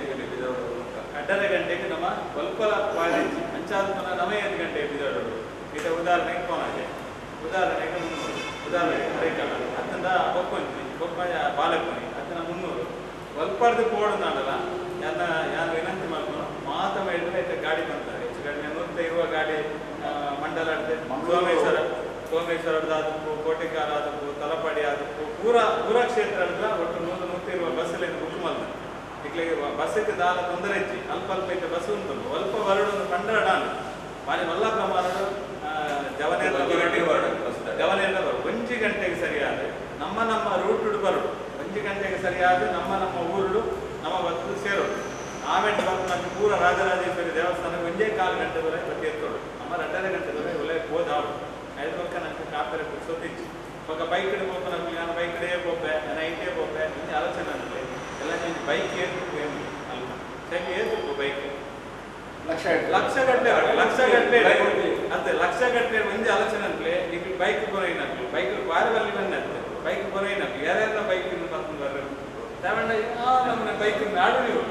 ಎರಡரை ಗಂಟೆಗೆ ನಮ್ಮ ಕೊಲ್ಪಲ ಕಾಲೇಜ್ ಅಂಚಾದ ನಮ ಐದು ಗಂಟೆ ಎಪಿಸೋಡ್ ಈಗ ಉದಾಹರಣೆಗೆ ಕೋನಾಜೆ ಉದಾಹರಣೆಗೆ ಮುನ್ನೂರು ಉದಾಹರಣೆಗೆ ಹರೇಕಲ ಅದನ್ನ ಬೊಕ್ಕೊಂಚಿ ಬೊಕ್ಕ ಬಾಲಕೋನಿ ಅದನ್ನ ಮುನ್ನೂರು ಒಲ್ಪಾಡ್ದು ಕೋಡ್ ನಾಡಲ್ಲ ಯಾನ ಯಾರು ವಿನಂತಿ ಮಾಡ್ಕೊಂಡು ಮಾತ ಮಾಡಿದ್ರೆ ಆಯ್ತು ಗಾಡಿ ಬಂತಾರೆ ಹೆಚ್ಚು ಕಡಿಮೆ ನೂರ ಇರುವ ಗಾಡಿ ಆ, ಮಂಡಲ ಅಡ್ಡೆ ಸೋಮೇಶ್ವರ ಸೋಮೇಶ್ವರದ ಆದಪ್ಪು ಕೋಟೆಕಾರ ಆದಪ್ಪು ತಲಪಾಡಿ ಆದಪ್ಪು ಪೂರ ಪೂರ ಕ್ಷೇತ್ರ ಅಲ್ಲ ಒಟ್ಟು ನೂರು ನೂರ ಇರುವ ಬಸ್ಸಲ್ಲಿ ಬುಕ್ ಮಾಡ್ತಾರೆ ಇಕ್ಲಿಗೆ ಬಸ್ಸಿಗೆ ದಾಲ ತೊಂದರೆ ಇಚ್ಚಿ ಅಲ್ಪ ಅಲ್ಪ ಇದ್ದ ಬಸ್ ಉಂಟು ಅಲ್ಪ ಬರಡೊಂದು ಪಂಡರಡಾನು ಬಾರಿ ಮಲ್ಲ ಪ್ರಮಾಣದ ಜವನೆಲ್ಲ ಒಂದು ಗಂಟೆಗೆ ಹೊರಡು ಬಸ್ ದಾರಿ. ಜವನೆಲ್ಲ ಬರು ಒಂಜಿ ಗಂಟೆಗೆ ಸರಿಯಾದ ನಮ್ಮ ನಮ್ಮ ರೂಟ್ ಬರು ಒಂಜಿ ಗಂಟೆಗೆ ಸರಿಯಾದ ನಮ್ಮ ನಮ್ಮ ಊರುಡು ನಮ್ಮ ಬಸ್ಸು ಸೇರೋದು ಆಮೇಲೆ ಬಂದು ನಮ್ಮ ಪೂರ ರಾಜರಾಜೇಶ್ವರಿ ದೇವಸ್ಥಾನ ಒಂದೇ ಕಾಲು ಗಂಟೆ ವರೆ ಬತ್ತಿ ಎತ್ತೋಡು ನಮ್ಮ ಎರಡನೇ ಗಂಟೆ ವರೆ ಒಳ್ಳೆ ಹೋದಾಡು ಐದು ಪಕ್ಕ ನಂಗೆ ಕಾಪರೆ ಸೊತ್ತಿಚ್ಚು ಪಕ್ಕ ಬೈಕ್ ಕಡೆ ಹೋಗ್ಬೇಕು ನಮ್ಗೆ ನಾನು ಬೈಕ್ ಕಡೆ ಹೋಗ್ಬೆ ನೈಟೇ ಹೋಗ್ಬೆ ಇಂಥ ಆಲೋಚನೆ ನನಗೆ ಎಲ್ಲ ನೀನು ಬೈಕ್ ಏತು ಅಲ್ಲ ಸರಿ ಏತು ಬೈಕ್ ಲಕ್ಷ ಲಕ್ಷ ಗಟ್ಟಲೆ ಹೊಡೆ ಲಕ್ಷ ಗಟ್ಟಲೆ ಅಂತೆ ಲಕ್ಷ ಗಟ್ಟಲೆ ಒಂದೇ ಆಲೋಚನೆ ಅಂತಲೇ ಈಗ ಬೈಕ್ ಬರೋಯ್ನಕ್ಲು ಬೈಕ್ ಬಾರವಲ್ಲಿ ಬಂದಂತೆ ಬೈಕ್ ಬರೋಯ್ನಕ್ಲು ಯಾರ್ಯಾರ ಬೈಕ್ ಕರ್ಕೊಂಡು ಬರ್ರಿ ತಗೊಂಡ ನಮ್ಮನೆ ಬೈಕ್ ನಾಡು ನೀವು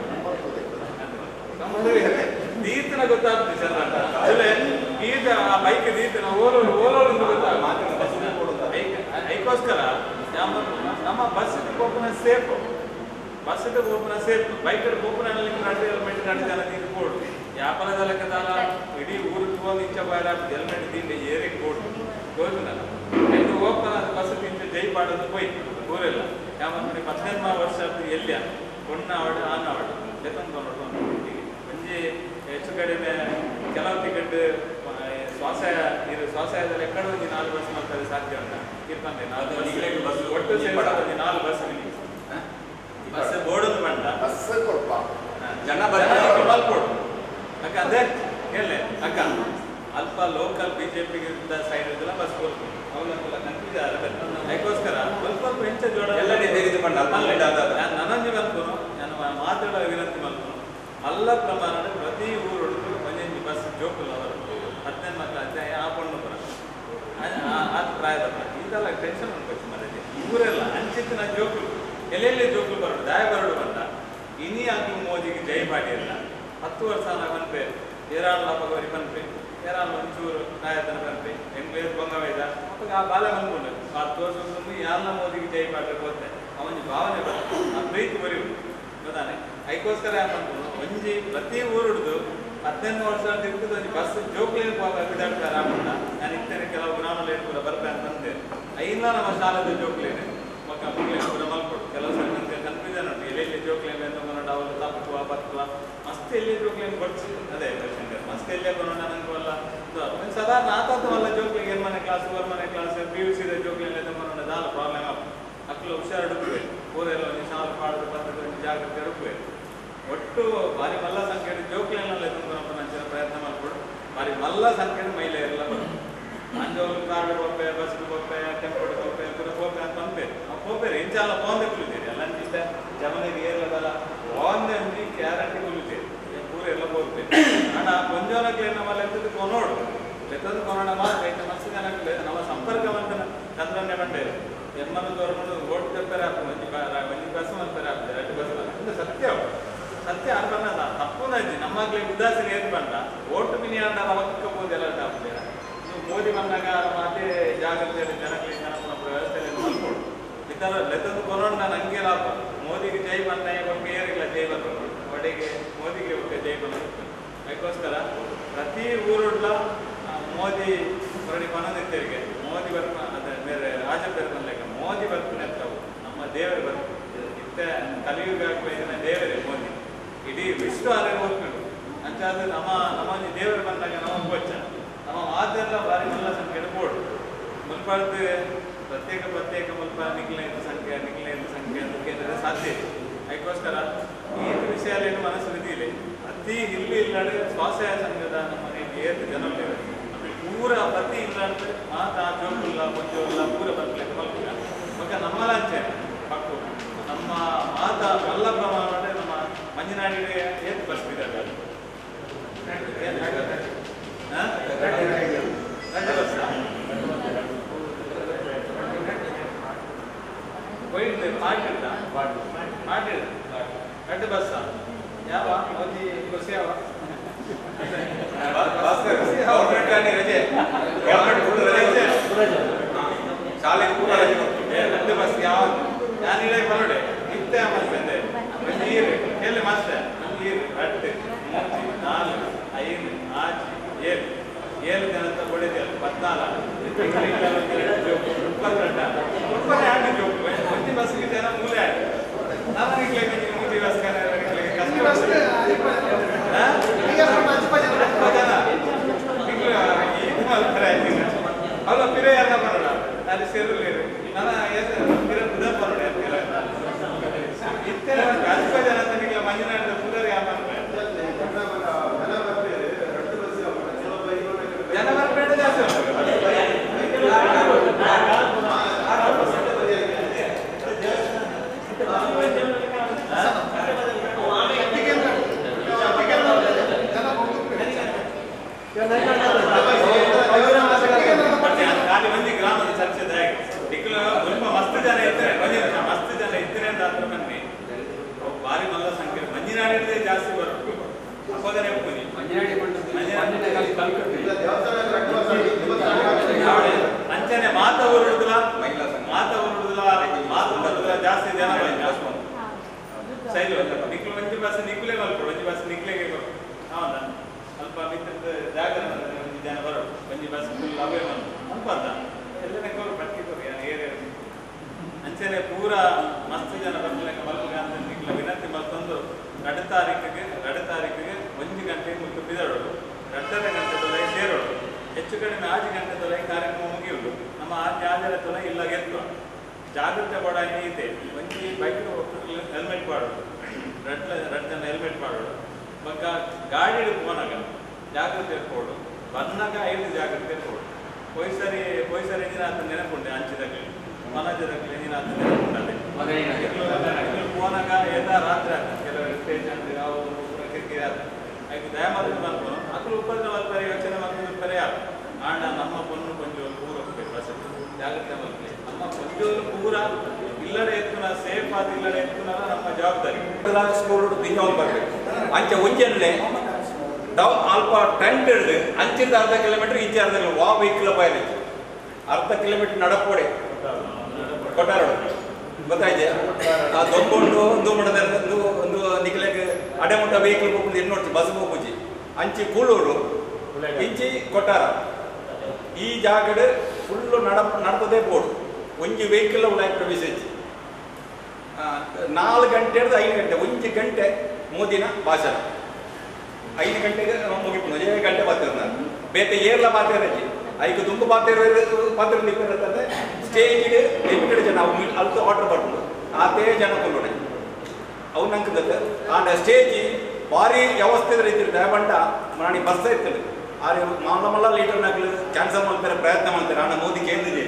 ದೀತನ ಗೊತ್ತಾಗ್ತದೆ ಚಂದ್ರ ಈತ ಆ ಬೈಕ್ ದೀತನ ಓಲೋಳು ಓಲೋಳು ಗೊತ್ತಾಗ ಐಕೋಸ್ಕರ ನಮ್ಮ ನಮ್ಮ ಬಸ್ ಹೋಗ್ನ ಸೇಫ್ ಬಸ್ ಹೋಗ್ನ ಸೇಫ್ ಬೈಕ್ ಹೋಗ್ನ ನಡೆದ ಹೆಲ್ಮೆಟ್ ನಡೆದ ತಿಳ್ಕೊಡು ವ್ಯಾಪಾರದ ಲೆಕ್ಕದಾಲ ಇಡೀ ಊರಿಗೆ ಹೋಗಿ ಇಂಚ ಬಾರ ಹೆಲ್ಮೆಟ್ ತಿಂಡಿ ಏರಿಗೆ ಕೊಡು ಹೋಗುನಲ್ಲ ಐದು ಹೋಗ್ತಾನ ಬಸ್ ತಿಂಚ ಜೈ ಪಾಡೋದು ಹೋಯ್ತು ಊರೆಲ್ಲ ಯಾವತ್ತು ಹದಿನೈದು ವರ್ಷ ಎಲ್ಲಿಯ ಕೊಣ್ಣ ಆವಡ ಆನ ಆವಡ ಎತ್ತೊಂದು ಒಂಜಿ ಹೆಚ್ಚು ಕಡಿಮೆ ಕೆಲವು ಟಿಕೆಟ್ ಶ್ವಾಸ ಇದು ಶ್ವಾಸದಲ್ಲಿ ಎಕ್ಕಡ ಒಂದು ನಾಲ್ಕು ಬಸ್ ಮಾಡ್ತಾರೆ ಸಾಧ್ಯ ಉಂಟ ಇರ್ಪಂದೆ ನಾಲ್ಕು ಅದು ಈಗಲೇ ಬಸ್ ಬಸ್ ಒಟ್ಟು ಸೇರಿ ಒಂದು ನಾಲ್ಕು ಬಸ್ ಬಸ್ ಬೋರ್ಡೊಂದು ಬಂಡ ಬಸ್ ಕೊಡ್ಪ ಜನ ಬರ್ತಾರೆ. ಮಲ್ಪೋಡು ಅಕ್ಕ ಅದೇ ಹೇಳಿ ಅಕ್ಕ ಅಲ್ಪ ಲೋಕಲ್ ಬಿಜೆಪಿಗೆ ಸೈಡ್ ಇದ್ದಲ್ಲ ಬಸ್ ಕೊಡ್ತೀವಿ ಅವನ್ನೆಲ್ಲ ಕನ್ಫ್ಯೂಸ್ ಅದಕ್ಕೋಸ್ಕರ ಸ್ವಲ್ಪ ಸ್ವಲ್ಪ ಹೆಂಚ ಜೋಡ ಎಲ್ಲನೇ ತೆಗೆದುಕೊಂಡು ಅಲ್ಪ ಮುಂದೆ ಆದಾಗ. ನನಂಜಿ ಮಲ್ಪನು ನಾನು ಮಾತಾಡೋ ವಿನಂತಿ ಮಲ್ಪನು ಅಲ್ಲ ಪ್ರಮಾಣ ಪ್ರತಿ ಊರೊಳಗೂ ಒಂದೊಂದು ಬಸ್ ಜೋಕುಲ್ಲ ಅವರು ಹದಿನೈದು ಮಕ್ಕಳು ಅಧ್ಯಾಯ ಆ ಪಣ್ಣು ಬರ ಅದು ಪ್ರಾಯದ ಬರ ಇದೆಲ್ಲ ಟೆನ್ಷನ್ ಅನ್ಬೇಕು ಮನೆಗೆ ಊರೆಲ್ಲ ಅಂಚಿತ್ತಿನ ಜೋಕುಲು ಎಲ್ಲೆಲ್ಲಿ ಜೋಕುಲು ಬರೋದು ದಾಯ ಬರೋಡು ಬಂದ ಇನಿ ಅಂಕು ಮೋದಿಗೆ ಜೈ ಮಾಡಿ ಇಲ್ಲ ಹತ್ತು ವರ್ಷ ನಾವು ಅನ್ಪೆ ಏರಾಳು ಲಪಗವರಿ ಪನ್ಪೆ ಏರಾಳು ಒಂಚೂರು ಕಾಯತನ ಪನ್ಪೆ ಎಂಗ್ಲೇರ್ ಬೊಂಗವೈದ ಅವಾಗ ಆ ಬಾಲ ಬಂದ್ಕೊಂಡು ಹತ್ತು ವರ್ಷ ಮುಂದೆ ಯಾರನ್ನ ಮೋದಿಗೆ ಜೈ ಮಾಡ್ಬೇಕು ಹೋದ್ರೆ ಅವನಿಗೆ ಭಾವನೆ ಬರ್ತದೆ ಆ ಪ್ರೀತಿ ಬರೀವು ಗೊತ್ತಾನೆ ಅದಕ್ಕೋಸ್ಕರ ಏನಂದ್ರು ಒಂಜಿ ಪ್ರತಿ ಊರುಡ್ದು ಹದಿನೆಂಟು ವರ್ಷ ತಿರುಗುದು ಒಂದು ಬಸ್ ಜೋಕ್ಲೇನ್ ಬಿಡಾಡ್ತಾರೆ ಆಮಣ್ಣ ನಾನು ಇತ್ತೇನೆ ಕೆಲವು ಗ್ರಾಮಲ್ಲಿ ಕೂಡ ಬರ್ಬೇಕಂತ ಬಂದೆ ಐನ ನಮ್ಮ ಶಾಲೆದ ಜೋಕ್ಲೇನೆ ಮಕ್ಕ ಮಕ್ಕಳಿಗೆ ಕೂಡ ಮಲ್ಕೊಡು ಕೆಲವು ಸಲ ನನಗೆ ಕನ್ಫ್ಯೂಷನ್ ಉಂಟು ಎಲ್ಲೆಲ್ಲಿ ಜೋಕ್ಲೇನ್ ಅಂತ ಬಂದು ಅವಳು ತಪ್ಪುವ ಬತ್ತುವ ಮಸ್ತ್ ಎಲ್ಲಿ ಜೋಕ್ಲೇನ್ ಕೊಡ್ಸಿ ಅದೇ ಶಂಕರ್ ಮಸ್ತ್ ಎಲ್ಲೇ ಬರೋಣ ನನಗೆ ಅಲ್ಲ ಒಂದು ಸಾಧಾರಣ ಆತಾತ ವಲ್ಲ ಜೋಕ್ಲಿಗೆ ಏನ್ ಮನೆ ಕ್ಲಾಸ್ ಓರ್ ಮನೆ ಕ್ಲಾಸ್ ಪಿ ಯು ಸಿದ ಜೋಕ್ಲೇನ್ ಅಂತ ಬರೋಣ ದಾಲ ಪ್ರಾಬ್ಲಮ್ ಆಗ ಮಕ್ಕಳು ಹುಷಾರು ಹುಡುಕುವೆ ಊರೆಲ್ಲ ಒಂದು ಶಾಲೆ ಪಾಡದು ಬರ್ತದೆ ಒಂದು ಜಾಗ್ರತೆ ಹುಡುಕುವೆ ಒಟ್ಟು ಬಾರಿ ಮಲ್ಲ ಸಂಖ್ಯೆ ಜೋಕ್ಲೇನಲ್ಲಿ ತುಂಬಿನಪ್ಪ ನಂಚಿನ ಪ್ರಯತ್ನ ಮಾಡ್ಕೊಡು ಬಾರಿ ಮಲ್ಲ ಸಂಖ್ಯೆ ಮಹಿಳೆ ಎಲ್ಲ ಬರ್ತದೆ ಅಂಜೋಲು ಕಾರ್ಡ್ ಹೋಗ್ಬೆ ಬಸ್ ಹೋಗ್ಬೆ ಟೆಂಪೋ ಹೋಗ್ಬೆ ಪುರ ಹೋಗ್ಬೆ ಅಂತ ಅಂಪೆ ಆ ಹೋಗ್ಬೆ ಇಂಚಾಲ ಪೋಂದೆ ಕುಳಿತೀರಿ ಎಲ್ಲ ಅಂಚಿಷ್ಟ ಜಮನಿಗೆ ಏರ್ಲದಲ್ಲ ಪೋಂದೆ ಅಂಜಿ ಕ್ಯಾರೆಟ್ ಕುಳಿತೀರಿ ಪೂರ ಎಲ್ಲ ಹೋಗ್ಬೆ ಅಣ್ಣ ಕೊಂಜೋನಕ್ಕೆ ನಮ್ಮಲ್ಲಿ ಎಂತದ್ದು ಕೊನೋಡು ಲೆಕ್ಕದ ಕೊನೋಣ ಮಾತ್ರ ಐತೆ ಮಸ್ತ್ ಜನಕ್ಕೆ ನಮ್ಮ ಸಂಪರ್ಕವಂತನ ಚಂದ್ರನ್ನೇ ಬಂಡೆ ಎಮ್ಮನ್ನು ತೋರ್ಕೊಂಡು ಓಟ್ ತೆಪ್ಪರೆ ಹಾಕ್ತಾರೆ ಒಂಜಿ ಬ- ಒಂಜಿ ಬಸ್ ಮಲ್ಪರೆ ಹಾಕ್ತಾರೆ ಎರಡು ಬಸ್ ಅಂದ್ರೆ ಸತ್ಯ ಅವು. ಸತ್ಯ ಅನ್ಬನ್ನದ ತಪ್ಪುನಜ್ಜಿ ನಮ್ಮಗ್ಲಿ ಉದಾಸೀನ ಏನ್ ಬಂದ ಓಟ್ ಮಿನಿ ಆಟ ಅವಕ್ಕಬಹುದು ಎಲ್ಲ ಆಗ್ತದೆ ನೀವು ಮೋದಿ ಬಂದಾಗ ಅದೇ ಜಾಗ್ರತೆಯಲ್ಲಿ ಜನಗಳಿಗೆ ಜನಪದ ವ್ಯವಸ್ಥೆಯಲ್ಲಿ ಮಲ್ಕೊಡು ಇತರ ಲೆಕ್ಕದ ಕೊರೋಣ ನಂಗೆ ಲಾಭ ಮೋದಿಗೆ ಜೈ ಬಂದ ಬೇರೆಗಿಲ್ಲ ಜೈ ಬಂದ್ರು ಒಡೆಗೆ ಮೋದಿಗೆ ಒಟ್ಟು ಜೈ ಬಂದ್ರು ಅದಕ್ಕೋಸ್ಕರ ಪ್ರತಿ ಊರುಳ್ಳ ಆ, ಮೋದಿ ಹೊರಡಿ ಮನನಿದ್ದರಿಗೆ ಮೋದಿ ಬರ್ಪ ಅದೇ ಬೇರೆ ರಾಜ ಬೇರೆ ಬಂದಾಗ ಮೋದಿ ಬರ್ತಾನೆ ಅಂತವು ನಮ್ಮ ದೇವರು ಬರ್ತಾರೆ ಇತ್ತ ಕಲಿಯುಗ ಆಗ್ಬೇಕಿನ ದೇವರೇ ಮೋದಿ ಇಡೀ ವಿಶ್ವ ಅದೇ ಹೋಗ್ಬೇಕು ಅಂಚಾದ್ರೆ ನಮ್ಮ ನಮ್ಮ ದೇವರು ಬಂದಾಗ ನಮ್ಮ ಗೋಚ ನಮ್ಮ ಮಾತೆಲ್ಲ ಬಾರಿ ಮಲ್ಲ ಸಂಖ್ಯೆ ಬೋರ್ಡ್ ಮುಲ್ಪಾಡ್ದು ಪ್ರತ್ಯೇಕ ಪ್ರತ್ಯೇಕ ಮುಲ್ಪ ನಿಖಿಲೇಂದ್ರ ಸಂಖ್ಯೆ ನಿಖಿಲೇಂದ್ರ ಸಂಖ್ಯೆ ಅಂತ ಕೇಳಿದ್ರೆ ಸಾಧ್ಯ ಇಲ್ಲ ಅದಕ್ಕೋಸ್ಕರ ಈ ವಿಷಯದಲ್ಲಿ ಮನಸ್ಸು ಇದಿಲ್ಲ ಅತಿ ಇಲ್ಲಿ ಇಲ್ಲಡೆ ಸ್ವಾಸಯ ಸಂಘದ ನಮ್ಮ ಮನೆಯಲ್ಲಿ ಏಳು ಜನ ಇದ್ದಾರೆ. ಪೂರ ಪ್ರತಿ ಇಲ್ಲಾಂದ್ರೆ ಮಾತಾ ಜೋಗುಲ್ಲ ಮುಂಜೋಲ್ಲ ಪೂರ ಬರ್ಲಿಕ್ಕೆ ಮಲ್ಪಿಲ್ಲ ಮಗ ನಮ್ಮ ಲಾಂಛೆ ಮಕ್ಕಳು ನಮ್ಮ ಮಾತ ಮಲ್ಲ ಪ್ರಮಾಣ ನಮ್ಮ ಮಂಜನಾಡಿಗೆ ಏನು ಬರ್ತಿದ್ದಾರೆ ಏನು ಹಾಗಾದ್ರೆ ಹಾ? ರಜೆ ಬಸ್ಸಾ? ಹೋಯ್ತು ಮಾಡಿಲ್ಲ ಮಾಡಿಲ್ಲ ರೆಡ್ ಬಸ್ಸ ಯಾವ ಮೋದಿ ಬಸ್ ಯಾವ ಭಾಸ್ಕರ್ ಗೌರ್ಮೆಂಟ್ ಅಲ್ಲಿ ರಜೆ ಗೌರ್ಮೆಂಟ್ ಫುಲ್ ರಜೆ ಶಾಲೆ ಕೂಡ ರಜೆ ಕೊಡ್ತು. ಏ ರೆಡ್ ಬಸ್ ಯಾವ ನಾನು ಇಡಕ್ಕೆ ಬರೋಡೆ ನಿತ್ಯ ಮತ್ತೆ ನೀರು ಎಲ್ಲಿ ಮತ್ತೆ ನೀರು ರೆಡ್ ಮೂರು ನಾಲ್ಕು ಐದು ಆರು ಏಳು ಏಳು ಜನ ಅಂತ ಹೊಡೆದಿಲ್ಲ ಪದ್ನಾಲ್ಕು ಇಪ್ಪತ್ತೆರಡ ಮುಪ್ಪನೇ ಆಗಿ ಜೋಕು ಒಂದು ಬಸ್ಗೆ ಜನ ಮೂಲೆ ಆಗಿ ನನಗೆ ಮೂರು ಬಸ್ ಕಷ್ಟ ಹಾ? ಅವಳ ಪಿರೆ ಎಲ್ಲ ಬರೋಣ ಅಲ್ಲಿ ಸೇರಲೇರು ನನ್ನ ಹೆಸರು ಪಿರೆ ಬುಧ ಬರೋಣ ಇತ್ತೆ ರಾಜಕೀಯ ಜನ ನನಗೆ ಮಂಜುನಾಥ ಪುರರಿ ಯಾವ ಜನ ಬರಬೇಡ ಜಾಸ್ತಿ ಮತ್ತೆ ಅದು ಖಾಲಿ ಮಂದಿ ಗ್ರಾಮದ ಚರ್ಚೆದ ಹಾಗೆ ದಿಕ್ಕಲು ಸ್ವಲ್ಪ ಮಸ್ತ್ ಜನ ಇದ್ದಾರೆ ಮಂದಿ ಮಸ್ತ್ ಜನ ಇದ್ದಾರೆ ಅಂತ ಅದ್ರ ಬನ್ನಿ ಅವು ಭಾರಿ ಮಲ್ಲ ಸಂಖ್ಯೆ ಮಂಜಿನಾಡಿದ್ರೆ ಜಾಸ್ತಿ ಬರೋದು ಅಪ್ಪಗನೆ ಒಪ್ಪುನಿ ಅಂಚನೆ ಮಾತ ಊರುಡುದಿಲ್ಲ ಮಹಿಳಾ ಸಂಘ. ಮಾತ ಊರುಡುದಿಲ್ಲ ಮಾತು ಬರುದಿಲ್ಲ ಜಾಸ್ತಿ ಜನ ಬಂದ ಸೈಲು ನಿಕ್ಲು ಮಂಜಿ ಬಸ್ ನಿಕ್ಲೆ ಮಲ್ಪಡು ಮಂಜಿ ಬಸ್ ನಿಕ್ಲೆಗೆ ಬರೋದು ಹೌದಾ ಸ್ವಲ್ಪ ಮಿತ್ರದ ಜಾಗ ಒಂದು ಜನ ಬರೋದು ಮಂಜಿ ಬಸ್ ಫುಲ್ ಅವೇ ಬಂದು ಅಲ್ಪ ಅಂತ ಎಲ್ಲ ನೆಕ್ಕವರು ಪಟ್ಕಿದ್ರು ಏರಿಯಾ ಅಂಚನೆ ಪೂರ ಮಸ್ತ್ ಜನ ಬರ್ಲಿಕ್ಕೆ ಮಲ್ಪಗ ಅಂತ ನಿಕ್ಲ ವಿನಂತಿ ಮತ್ತೊಂದು ಎರಡು ತಾರೀಕಿಗೆ ಎರಡು ತಾರೀಕಿಗೆ ಒಂದು ಗಂಟೆ ಮುಟ್ಟು ಬಿದರೋಡು ಎರಡನೇ ಗಂಟೆ ತೊಲೆ ಸೇರೋಡು ಹೆಚ್ಚು ಕಡಿಮೆ ಆರು ಗಂಟೆ ತೊಲೆ ಕಾರ್ಯಕ್ರಮ ಮುಗಿಯುವುದು ನಮ್ಮ ಆಜ್ಞೆ ಆಜರ ತೊಲೆ ಇಲ್ಲ ಗೆದ್ದು ಜಾಗ್ರತೆ ಬಡಾಯಿ ಇದೆ ಒಂಜಿ ಬೈಕ್ ಹೆಲ್ಮೆಟ್ ಮಾಡೋದು ರೆಡ್ ರೆಡ್ ಜನ ಹೆಲ್ಮೆಟ್ ಮಾಡೋದು ಬಗ್ಗ ಗಾಡಿ ಹಿಡಿದು ಹೋನಾಗ ಜಾಗ್ರತೆ ಇಟ್ಕೊಡು ಬಂದಾಗ ಐದು ಜಾಗ್ರತೆ ಕೊಡು ಪೊಯ್ಸರಿ ಪೊಯ್ಸರಿ ಏನಿನ ಅಂತ ನೆನಪುಂಡೆ ಅಂಚಿದಾಗಲಿ ಮನಜದಾಗಲಿ ಏನಿನ ಅಂತ ನೆನಪುಂಡದೆ ಫೋನಾಗ ಎಲ್ಲ ರಾತ್ರಿ ಆಗ ಕೆಲವರು ಸ್ಟೇಷನ್ ಯಾವ ಕಿರಿಕಿರಿ ಆದ ಆಯ್ತು ದಯಮಾಡಿ ಬಂದು ಅದ್ರ ಉಪದ್ರ ಮಲ್ಪರೆ ಯೋಚನೆ ಮಾಡ್ಕೊಂಡು ಪರಿಹಾರ ಆಂಡ ನಮ್ಮ ಪೊನ್ನು ಕೊಂಚೂರು ಪೂರ ಹೋಗ್ಬೇಕು ಬಸ್ ಜಾಗ್ರತೆ ಮಾಡ್ಲಿ ನಮ್ಮ ಕೊಂಚೂರು ಪೂರ ಇಲ್ಲಡೆ ಎತ್ತುನ ಸೇಫ್ ಆದ ಇಲ್ಲಡೆ ಎತ್ತುನ ನಮ್ಮ ಜವಾಬ್ದಾರಿ ಸ್ಕೂಲ್ ದಿನವಲ್ ಬರ್ಬೇಕು ಅಂಚೆ ಒಂಜನ್ಲೆ ಡೌನ್ ಅಲ್ಪ ಟೆಂಟ್ ಹಿಡಿದು ಅಂಚಿಂದ ಅರ್ಧ ಕಿಲೋಮೀಟರ್ ಈಚೆ ಅರ್ಧ ಕಿಲೋಮೀಟರ್ ವಾ ವೆಹಿಕಲ್ ಬಾಯಲ್ಲಿ ಅರ್ಧ ಕಿಲೋಮೀಟರ್ ನಡಪೋಡೆ ಕೊಟ್ಟಾರ ಗೊತ್ತಾಯ್ತೆ ಆ ದೊಂಬುಂಡು ಒಂದು ಮಡದ ಒಂದು ಒಂದು ನಿಖಲೆಗೆ ಅಡೆಮುಟ್ಟ ವೆಹಿಕಲ್ ಹೋಗ್ಬೋದು ಎನ್ನು ನೋಡ್ತಿ ಬಸ್ ಹೋಗ್ಬುಜಿ ಅಂಚಿ ಕೂಳೂರು ಇಂಚಿ ಕೊಟ್ಟಾರ ಈ ಜಾಗಡ್ ಫುಲ್ಲು ನಡ ನಡ್ದದೇ ಬೋರ್ಡು ಒಂಜಿ ವೆಹಿಕಲ್ ಉಳ್ಳಾಗಿ ಪ್ರವೇಶಿಸಿ ನಾಲ್ಕು ಗಂಟೆ ಹಿಡಿದು ಐದು ಗಂಟೆ ಒಂಜಿ ಗಂಟೆ ಮೋದಿನ ಭಾಷಣ ಐದು ಗಂಟೆಗೆ ಮುಗಿಪುನು ಏಳು ಗಂಟೆ ಬರ್ತೇವೆ ನಾನು ಬೇತೆ ಏರ್ಲ ಬಾತೇರಜ್ಜಿ ಐದು ತುಂಬ ಬಾತೇರ ಪಾತ್ರ ನಿಂತಿರ್ತದೆ ಸ್ಟೇಜಿಗೆ ಲಿಮಿಟೆಡ್ ಜನ ಅವು ಅಲ್ತು ಆರ್ಡರ್ ಬರ್ಬೋದು ಆತೇ ಜನ ಕೊಂಡೋಡೆ ಅವು ನಂಗೆ ಆಂಡ ಸ್ಟೇಜಿ ಭಾರಿ ವ್ಯವಸ್ಥೆ ರೀತಿ ದಯಬಂಡ ಮಾಡಿ ಬಸ್ ಇರ್ತದೆ ಆರೆ ಮಲ್ಲ ಮಲ್ಲ ಲೀಟರ್ ನಗಲು ಕ್ಯಾನ್ಸಲ್ ಮಾಡ್ತಾರೆ ಪ್ರಯತ್ನ ಮಾಡ್ತಾರೆ ಆಂಡ ಮೋದಿ ಕೇಂದ್ರ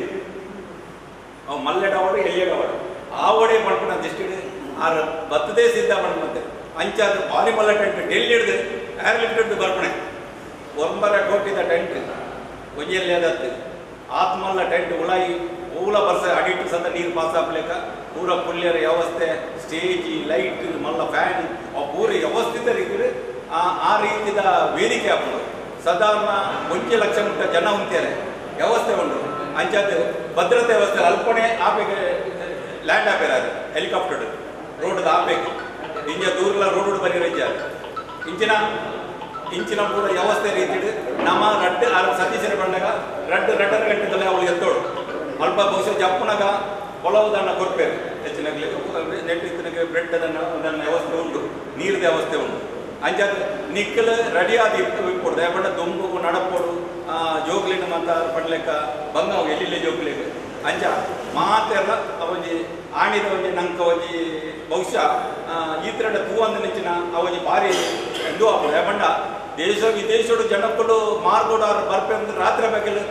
ಅವು ಮಲ್ಲೆಡವಾಡು ಎಲ್ಲಿಯಡವಾಡು ಆವಡೆ ಮಾಡ್ಕೊಂಡು ಜಸ್ಟ್ ಆರ ಬತ್ತದೇ ಸಿದ್ಧ ಮಾಡ್ಕೊಂತೆ ಅಂಚಾದ ಭಾರಿ ಮಲ್ಲ ಟೆಂಟ್ ಡೆಲ್ಲಿ ಹಿಡಿದು ಏರ್ ಲಿಫ್ಟ್ ಬರ್ಪಣೆ ಒಂಬರ ಕೋಟಿದ ಟೆಂಟ್ ಒಯ್ಯಲ್ಲಿ ಅದತ್ತು ಆತ್ಮಲ್ಲ ಟೆಂಟ್ ಉಳಾಯಿ ಊಲ ಬರ್ಸ ಅಡಿಟ್ಟು ಸದ ನೀರು ಪಾಸ್ ಹಾಕ್ಲಿಕ್ಕ ಪೂರ ಪುಲ್ಯರ ವ್ಯವಸ್ಥೆ ಸ್ಟೇಜಿ ಲೈಟ್ ಮಲ್ಲ ಫ್ಯಾನ್ ಆ ಪೂರ ವ್ಯವಸ್ಥಿತ ರೀತಿ ಆ ಆ ರೀತಿದ ವೇದಿಕೆ ಹಾಕೋದು ಸಾಧಾರಣ ಒಂಚೆ ಲಕ್ಷ ಮುಟ್ಟ ಜನ ಉಂತಾರೆ ವ್ಯವಸ್ಥೆ ಉಂಟು ಅಂಚಾದ ಭದ್ರತೆ ವ್ಯವಸ್ಥೆ ಅಲ್ಪಣೆ ಆಪೆಗೆ ಲ್ಯಾಂಡ್ ಆಪೇರ ಅದು ಹೆಲಿಕಾಪ್ಟರ್ ರೋಡ್ ಆಪೇಗೆ ಇಂಜ ದೂರಲ ರೋಡ್ ಬರೀ ರಜ್ಜ ಇಂಚಿನ ಇಂಚಿನ ಪೂರ ವ್ಯವಸ್ಥೆ ರೀತಿ ನಮ್ಮ ರಡ್ಡು ಆರು ಸತೀಶರ ಬಂದಾಗ ರಡ್ಡು ರಡ್ಡರ ಗಂಟೆದಲ್ಲಿ ಅವಳು ಎತ್ತೋಡು ಅಲ್ಪ ಬಹುಶಃ ಜಪ್ಪುನಾಗ ಕೊಳವುದನ್ನ ಕೊಡ್ಬೇಕು ಹೆಚ್ಚಿನ ನೆಟ್ಟು ಇತ್ತನಿಗೆ ಬ್ರೆಡ್ ಅದನ್ನು ಅದನ್ನ ವ್ಯವಸ್ಥೆ ಉಂಟು ನೀರಿನ ವ್ಯವಸ್ಥೆ ಉಂಟು ಅಂಚಾದ ನಿಕ್ಕಲ್ ರೆಡಿ ಆದ ಇಪ್ಪಡು ದಯಪಟ್ಟ ದೊಂಬು ನಡಪೋಡು ಜೋಗ್ಲಿನ ಮತ ಪಡ್ಲೆಕ್ಕ ಬಂಗ ಎಲ್ಲಿಲ್ಲ ಜೋಗ್ಲಿಗೆ ಅಂಚ ಮಾತೆಲ್ಲ ಅವಜಿ ಆಣಿದ ಒಂಜಿ ನಂಕ ಒಂಜಿ ಬಹುಶಃ ಈತರಡ ತೂವಂದ ನೆಚ್ಚಿನ ಅವಜಿ ಭಾರಿ ಇದು ಆಪಡು ಯಾಪಂಡ ದೇಶ ವಿದೇಶಡು ಜನಕ್ಕಳು ಮಾರ್ಗೋಡ ಬರ್ಪೆ ಅಂದ್ರೆ ರಾತ್ರಿ ಬೇಕಲ್ಲಿ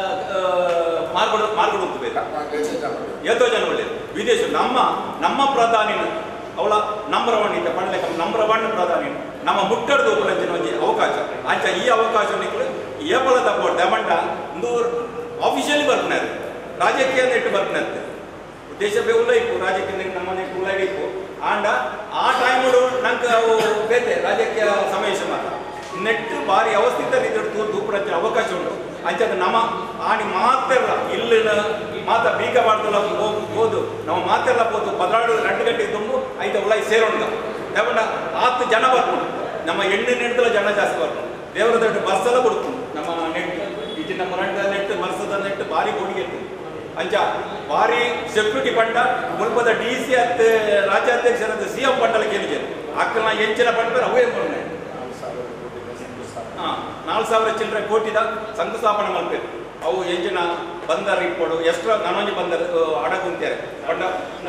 ಮಾರ್ಗೋಡ ಮಾರ್ಗೋಡ ಹೋಗ್ಬೇಕು ಎಷ್ಟೋ ಜನ ಒಳ್ಳೆಯದು ವಿದೇಶ ನಮ್ಮ ನಮ್ಮ ಪ್ರಧಾನಿ ಅವಳ ನಂಬರ್ ಒನ್ ಇದ್ದ ಪಡ್ಲೆಕ್ಕ ನಂಬರ್ ಒನ್ ಪ್ರಧಾನಿ ನಮ್ಮ ಮುಟ್ಟಡ್ದು ಒಬ್ಬರಂಚಿನ ಒಂಜಿ ಅವಕಾಶ ಅಂಚ ಈ ಅವಕಾಶ ನಿಕ್ಲು ಏಪಲ ತಪ್ಪು ದಮಂಡ ಒಂದು ಆಫೀಷಿಯಲಿ ಬರ್ತಾರೆ ರಾಜಕೀಯ ನೆಟ್ಟು ಬರ್ತಾರೆ ದೇಶ ಬೇವುಲ್ಲ ಇಪ್ಪು ರಾಜಕೀಯ ನಮ್ಮ ನೆಟ್ಟು ಉಲ್ಲ ಇಪ್ಪು ಆಂಡ ಆ ಟೈಮಡು ನಂಗೆ ಅವು ಬೇತೆ ರಾಜಕೀಯ ಸಮಾವೇಶ ಮಾತ್ರ ನೆಟ್ಟು ಭಾರಿ ಅವಸ್ಥಿತ ರೀತಿ ತೂರು ತೂಪುರಂಚಿನ ಅವಕಾಶ ಉಂಟು ಅಂಚದ ನಮ್ಮ ಆಣಿ ಮಾತೆಲ್ಲ ಇಲ್ಲಿನ ಮಾತ ಬೀಗ ಮಾಡ್ದಲ್ಲ ಹೋದು ನಮ್ಮ ಮಾತೆಲ್ಲ ಹೋದು ಪದನಾಡು ಎರಡು ಗಂಟೆಗೆ ತುಂಬು ಐತ ಉಳ್ಳಾಯಿ ಸೇರೋಣ ಯಾಕಂಡ ಆತು ಜನ ಬರ್ಕೊಂಡು ನಮ್ಮ ಎಣ್ಣೆ ನೆಡ್ದಲ್ಲ ಜನ ಜಾಸ್ತಿ ಬರ್ಕೊಂಡು ದೇವರ ದೊಡ್ಡ ಬಸ್ಸೆಲ್ಲ ಕೊಡ್ಕೊಂಡು ನಮ್ಮ ನೆಟ್ ಇದು ನಮ್ಮ ರಂಡ ನೆಟ್ ಮರ್ಸದ ನೆಟ್ ಭಾರಿ ಕೊಡುಗೆ ಇತ್ತು ಅಂಚ ಭಾರಿ ಸೆಕ್ಯೂರಿಟಿ ಪಂಡ ಮುಲ್ಪದ ಡಿ ಸಿ ಅತ್ತ ರಾಜ್ಯಾಧ್ಯಕ್ಷರದ ಸಿ ಎಂ ಪಂಡಲ ಕೇಳಿದೆ ಅಕ್ಕನ ಎಂಚಿನ ಪಂಡ ಅವೇ ಬಂದೆ ಹಾ ನಾಲ್ಕು ಸಾವಿರ ಚಿಲ್ಲರೆ ಕೋಟಿದ ಶಂಕುಸ್ಥಾಪನೆ ಮಾಡ್ಬೇಕು ಅವು ಎಂಜಿನ ಬಂದರ್ ಇಪ್ಪಡು ಎಷ್ಟು ನನೊಂಜಿ ಬಂದರ್ ಅಡಗು ಅಂತಾರೆ ಪಂಡ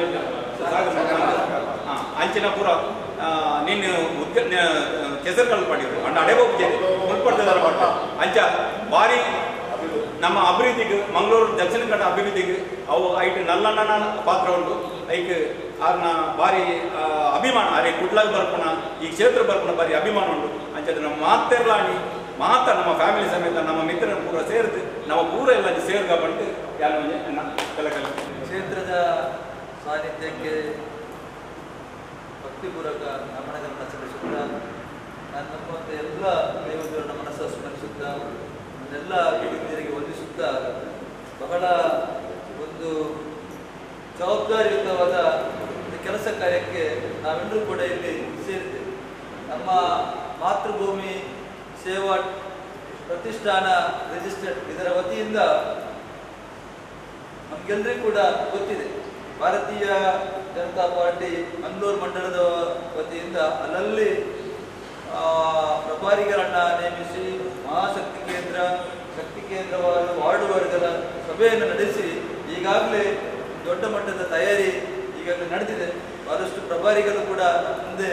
ಹಾ ಅಂಚಿನ ಪೂರ ನೀನು ಉದ್ಗ ಕೆಸರುಗಳು ಪಡಿದ್ರು ಅಂಡ ಅಡೆ ಹೋಗ್ತೇನೆ ಮುಲ್ಪಡ್ತದಾರ ಪಟ್ಟ ಅಂಚ ಭಾರಿ ನಮ್ಮ ಅಭಿವೃದ್ಧಿಗೆ ಮಂಗಳೂರು ದಕ್ಷಿಣ ಕನ್ನಡ ಅಭಿವೃದ್ಧಿಗೆ ಅವು ಐಟ್ ನಲ್ಲಣ್ಣನ ಪಾತ್ರ ಉಂಟು ಐಕ್ ಆರ್ನ ಭಾರಿ ಆ, ಅಭಿಮಾನ ಅರೆ ಕುಡ್ಲಾಗ ಬರ್ಪಣ ಈ ಕ್ಷೇತ್ರ ಬರ್ಪಣ ಭಾರಿ ಅಭಿಮಾನ ಉಂಟು ಅಂಚದ ನಮ್ಮ ಮಾತೆರ್ಲಾಣಿ ಮಾತ ನಮ್ಮ ಫ್ಯಾಮಿಲಿ ಸಮೇತ ನಮ್ಮ ಮಿತ್ರರ ಪೂರ ಸೇರಿದು ನಮ್ಮ ಪೂರ ಎಲ್ಲ ಸೇರ್ಗ ಬಂದು ಯಾರು ಕೆಲ ಕೆಲ ಕ್ಷೇತ್ರದ ಸಾನ್ನಿಧ್ಯಕ್ಕೆ ಭಕ್ತಿಪೂರ್ವಕ ನಮನಗಳನ್ನು ಸಲ್ಲಿಸುತ್ತಾ ನಾನು ನಂಬುವಂಥ ಎಲ್ಲ ದೇವತೆಗಳನ್ನ ಮನಸ್ಸು ಸ್ಮರಿಸುತ್ತಾ ನನ್ನೆಲ್ಲ ಹಿರಿಯರಿಗೆ ವಂದಿಸುತ್ತಾ ಬಹಳ ಒಂದು ಜವಾಬ್ದಾರಿಯುತವಾದ ಒಂದು ಕೆಲಸ ಕಾರ್ಯಕ್ಕೆ ನಾವೆಲ್ಲರೂ ಕೂಡ ಇಲ್ಲಿ ಸೇರಿದ್ದೇವೆ ನಮ್ಮ ಮಾತೃಭೂಮಿ ಸೇವಾ ಪ್ರತಿಷ್ಠಾನ ರಿಜಿಸ್ಟರ್ಡ್ ಇದರ ವತಿಯಿಂದ ನಮ್ಗೆಲ್ಲರಿಗೂ ಕೂಡ ಗೊತ್ತಿದೆ ಭಾರತೀಯ ಜನತಾ ಪಾರ್ಟಿ ಮಂಗಳೂರು ಮಂಡಲದ ವತಿಯಿಂದ ಅಲ್ಲಲ್ಲಿ ಆ, ಪ್ರಭಾರಿಗಳನ್ನ ನೇಮಿಸಿ ಮಹಾಶಕ್ತಿ ಕೇಂದ್ರ ಶಕ್ತಿ ಕೇಂದ್ರವಾದ ವಾರ್ಡ್ ವರ್ಗದ ಸಭೆಯನ್ನು ನಡೆಸಿ ಈಗಾಗಲೇ ದೊಡ್ಡ ಮಟ್ಟದ ತಯಾರಿ ಈಗಾಗಲೇ ನಡೆದಿದೆ ಬಹಳಷ್ಟು ಪ್ರಭಾರಿಗಳು ಕೂಡ ನಮ್ಮ ಮುಂದೆ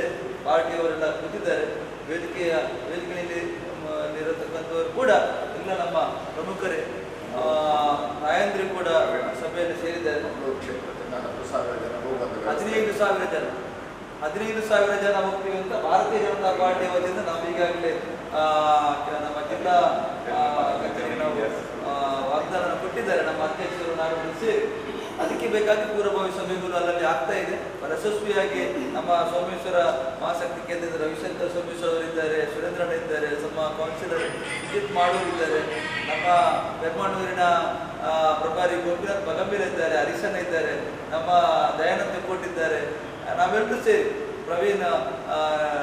ಪಾರ್ಟಿಯವರೆಲ್ಲ ಕೂತಿದ್ದಾರೆ ವೇದಿಕೆಯ ವೇದಿಕೆಯಲ್ಲಿ ಇರತಕ್ಕಂಥವರು ಕೂಡ ಎಲ್ಲ ನಮ್ಮ ಪ್ರಮುಖರೇ ಆ, ರಾಯಂದ್ರಿ ಕೂಡ ಸಭೆಯಲ್ಲಿ ಸೇರಿದ್ದಾರೆ ಮಂಗಳೂರು ಕ್ಷೇತ್ರದಿಂದ ಹತ್ತು ಸಾವಿರ ಜನ ಹೋಗುವಂತ ಹದಿನೈದು ಸಾವಿರ ಜನ ಹದಿನೈದು ಸಾವಿರ ಜನ ಹೋಗ್ತೀವಿ ಅಂತ ಭಾರತೀಯ ಜನತಾ ಪಾರ್ಟಿ ವತಿಯಿಂದ ನಾವು ಈಗಾಗಲೇ ಆ, ಕ- ನಮ್ಮ ಜಿಲ್ಲಾ ಆ, ಕಚೇರಿಗೆ ನಾವು ಆ, ವಾಗ್ದಾನ ಕೊಟ್ಟಿದ್ದಾರೆ ನಮ್ಮ ಅಧ್ಯಕ್ಷರು ನಾವೆಲ್ಲರೂ ಸೇರಿ ಅದಕ್ಕೆ ಬೇಕಾಗಿ ಪೂರ್ವಭಾವಿ ಸಭೆಗಳು ಅಲ್ಲಲ್ಲಿ ಆಗ್ತಾ ಇದೆ ಯಶಸ್ವಿಯಾಗಿ ನಮ್ಮ ಸೋಮೇಶ್ವರ ಮಹಾಶಕ್ತಿ ಕೇಂದ್ರದ ರವಿಶಂಕರ್ ಸೋಮೇಶ್ವರ ಅವರಿದ್ದಾರೆ ಸುರೇಂದ್ರಣ್ಣ ಇದ್ದಾರೆ ನಮ್ಮ ಕೌನ್ಸಿಲರ್ ವಿದ್ಯುತ್ ಮಾಡೋರು ಇದ್ದಾರೆ ನಮ್ಮ ಬೆರ್ಮಣ್ಣೂರಿನ ಆ, ಪ್ರಭಾರಿ ಗೋಪಿನಾಥ್ ಬಗಂಬೀರ ಇದ್ದಾರೆ ಹರಿಶಣ್ಣ ಇದ್ದಾರೆ ನಮ್ಮ ದಯಾನಂದ ಕೊಟ್ಟಿದ್ದಾರೆ ನಾವೆಲ್ಲರೂ ಸೇರಿ ಪ್ರವೀಣ್ ಆ,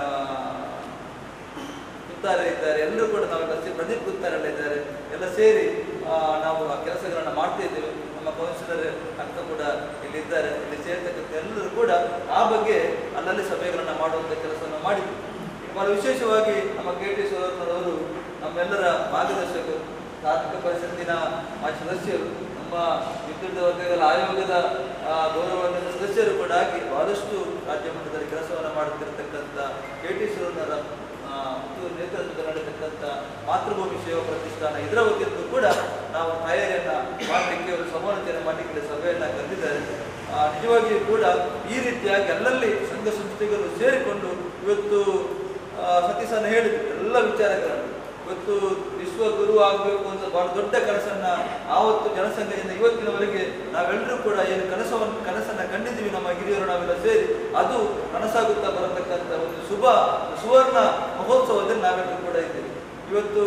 ಗುತ್ತಾರೆ ಇದ್ದಾರೆ ಎಲ್ಲರೂ ಕೂಡ ನಾವೆಲ್ಲ ಸೇರಿ ಪ್ರದೀಪ್ ಗುತ್ತಾರೆಲ್ಲ ಇದ್ದಾರೆ ಎಲ್ಲ ಸೇರಿ ಆ, ನಾವು ಆ ಕೆಲಸಗಳನ್ನು ಮಾಡ್ತಾ ಇದ್ದೇವೆ ನಮ್ಮ ಕೌನ್ಸಿಲರ್ ಅಕ್ಕ ಕೂಡ ಇಲ್ಲಿ ಇದ್ದಾರೆ ಇಲ್ಲಿ ಸೇರ್ತಕ್ಕಂಥ ಎಲ್ಲರೂ ಕೂಡ ಆ ಬಗ್ಗೆ ಅಲ್ಲಲ್ಲಿ ಸಭೆಗಳನ್ನು ಮಾಡುವಂಥ ಕೆಲಸವನ್ನು ಮಾಡಿದ್ವಿ ಬಹಳ ವಿಶೇಷವಾಗಿ ನಮ್ಮ ಕೆ ಟಿ ಅವರು ನಮ್ಮೆಲ್ಲರ ಮಾರ್ಗದರ್ಶಕರು ತಾಂತ್ರಿಕ ಪರಿಷತ್ತಿನ ಮಾಜಿ ಸದಸ್ಯರು ನಮ್ಮ ಹಿಂದುಳಿದ ವರ್ಗಗಳ ಆಯೋಗದ ಆ, ಗೌರವಾನ್ವಿತ ಸದಸ್ಯರು ಕೂಡ ಆಗಿ ಬಹಳಷ್ಟು ರಾಜ್ಯ ಮಟ್ಟದಲ್ಲಿ ಕೆಲಸವನ್ನು ಮಾಡುತ್ತಿರತಕ್ಕಂಥ ಕೆ ಟಿ ಶಿವನರ ಮತ್ತು ನೇತೃತ್ವದಲ್ಲಿ ನಡೆತಕ್ಕಂಥ ಮಾತೃಭೂಮಿ ಸೇವಾ ಪ್ರತಿಷ್ಠಾನ ಇದರ ವತಿಯಿಂದ ಕೂಡ ನಾವು ತಯಾರಿಯನ್ನ ಮಾಡಲಿಕ್ಕೆ ಅವರು ಸಮಾನತೆಯನ್ನು ಮಾಡಲಿಕ್ಕೆ ಸಭೆಯನ್ನ ಕರೆದಿದ್ದಾರೆ ಆ, ನಿಜವಾಗಿಯೂ ಕೂಡ ಈ ರೀತಿಯಾಗಿ ಅಲ್ಲಲ್ಲಿ ಸಂಘ ಸಂಸ್ಥೆಗಳು ಸೇರಿಕೊಂಡು ಇವತ್ತು ಆ, ಸತೀಶನ ಹೇಳಿದ್ರು ಎಲ್ಲ ವಿಚಾರಗಳನ್ನು ಇವತ್ತು ವಿಶ್ವ ಗುರು ಆಗಬೇಕು ಅಂತ ಬಹಳ ದೊಡ್ಡ ಕನಸನ್ನ ಆವತ್ತು ಜನಸಂಘದಿಂದ ಇವತ್ತಿನವರೆಗೆ ನಾವೆಲ್ಲರೂ ಕೂಡ ಏನು ಕನಸವನ್ನು ಕನಸನ್ನ ಕಂಡಿದ್ದೀವಿ ನಮ್ಮ ಹಿರಿಯರು ನಾವೆಲ್ಲ ಸೇರಿ ಅದು ಕನಸಾಗುತ್ತಾ ಬರತಕ್ಕಂಥ ಒಂದು ಶುಭ ಸುವರ್ಣ ಮಹೋತ್ಸವದಲ್ಲಿ ನಾವೆಲ್ಲರೂ ಕೂಡ ಇದ್ದೀವಿ ಇವತ್ತು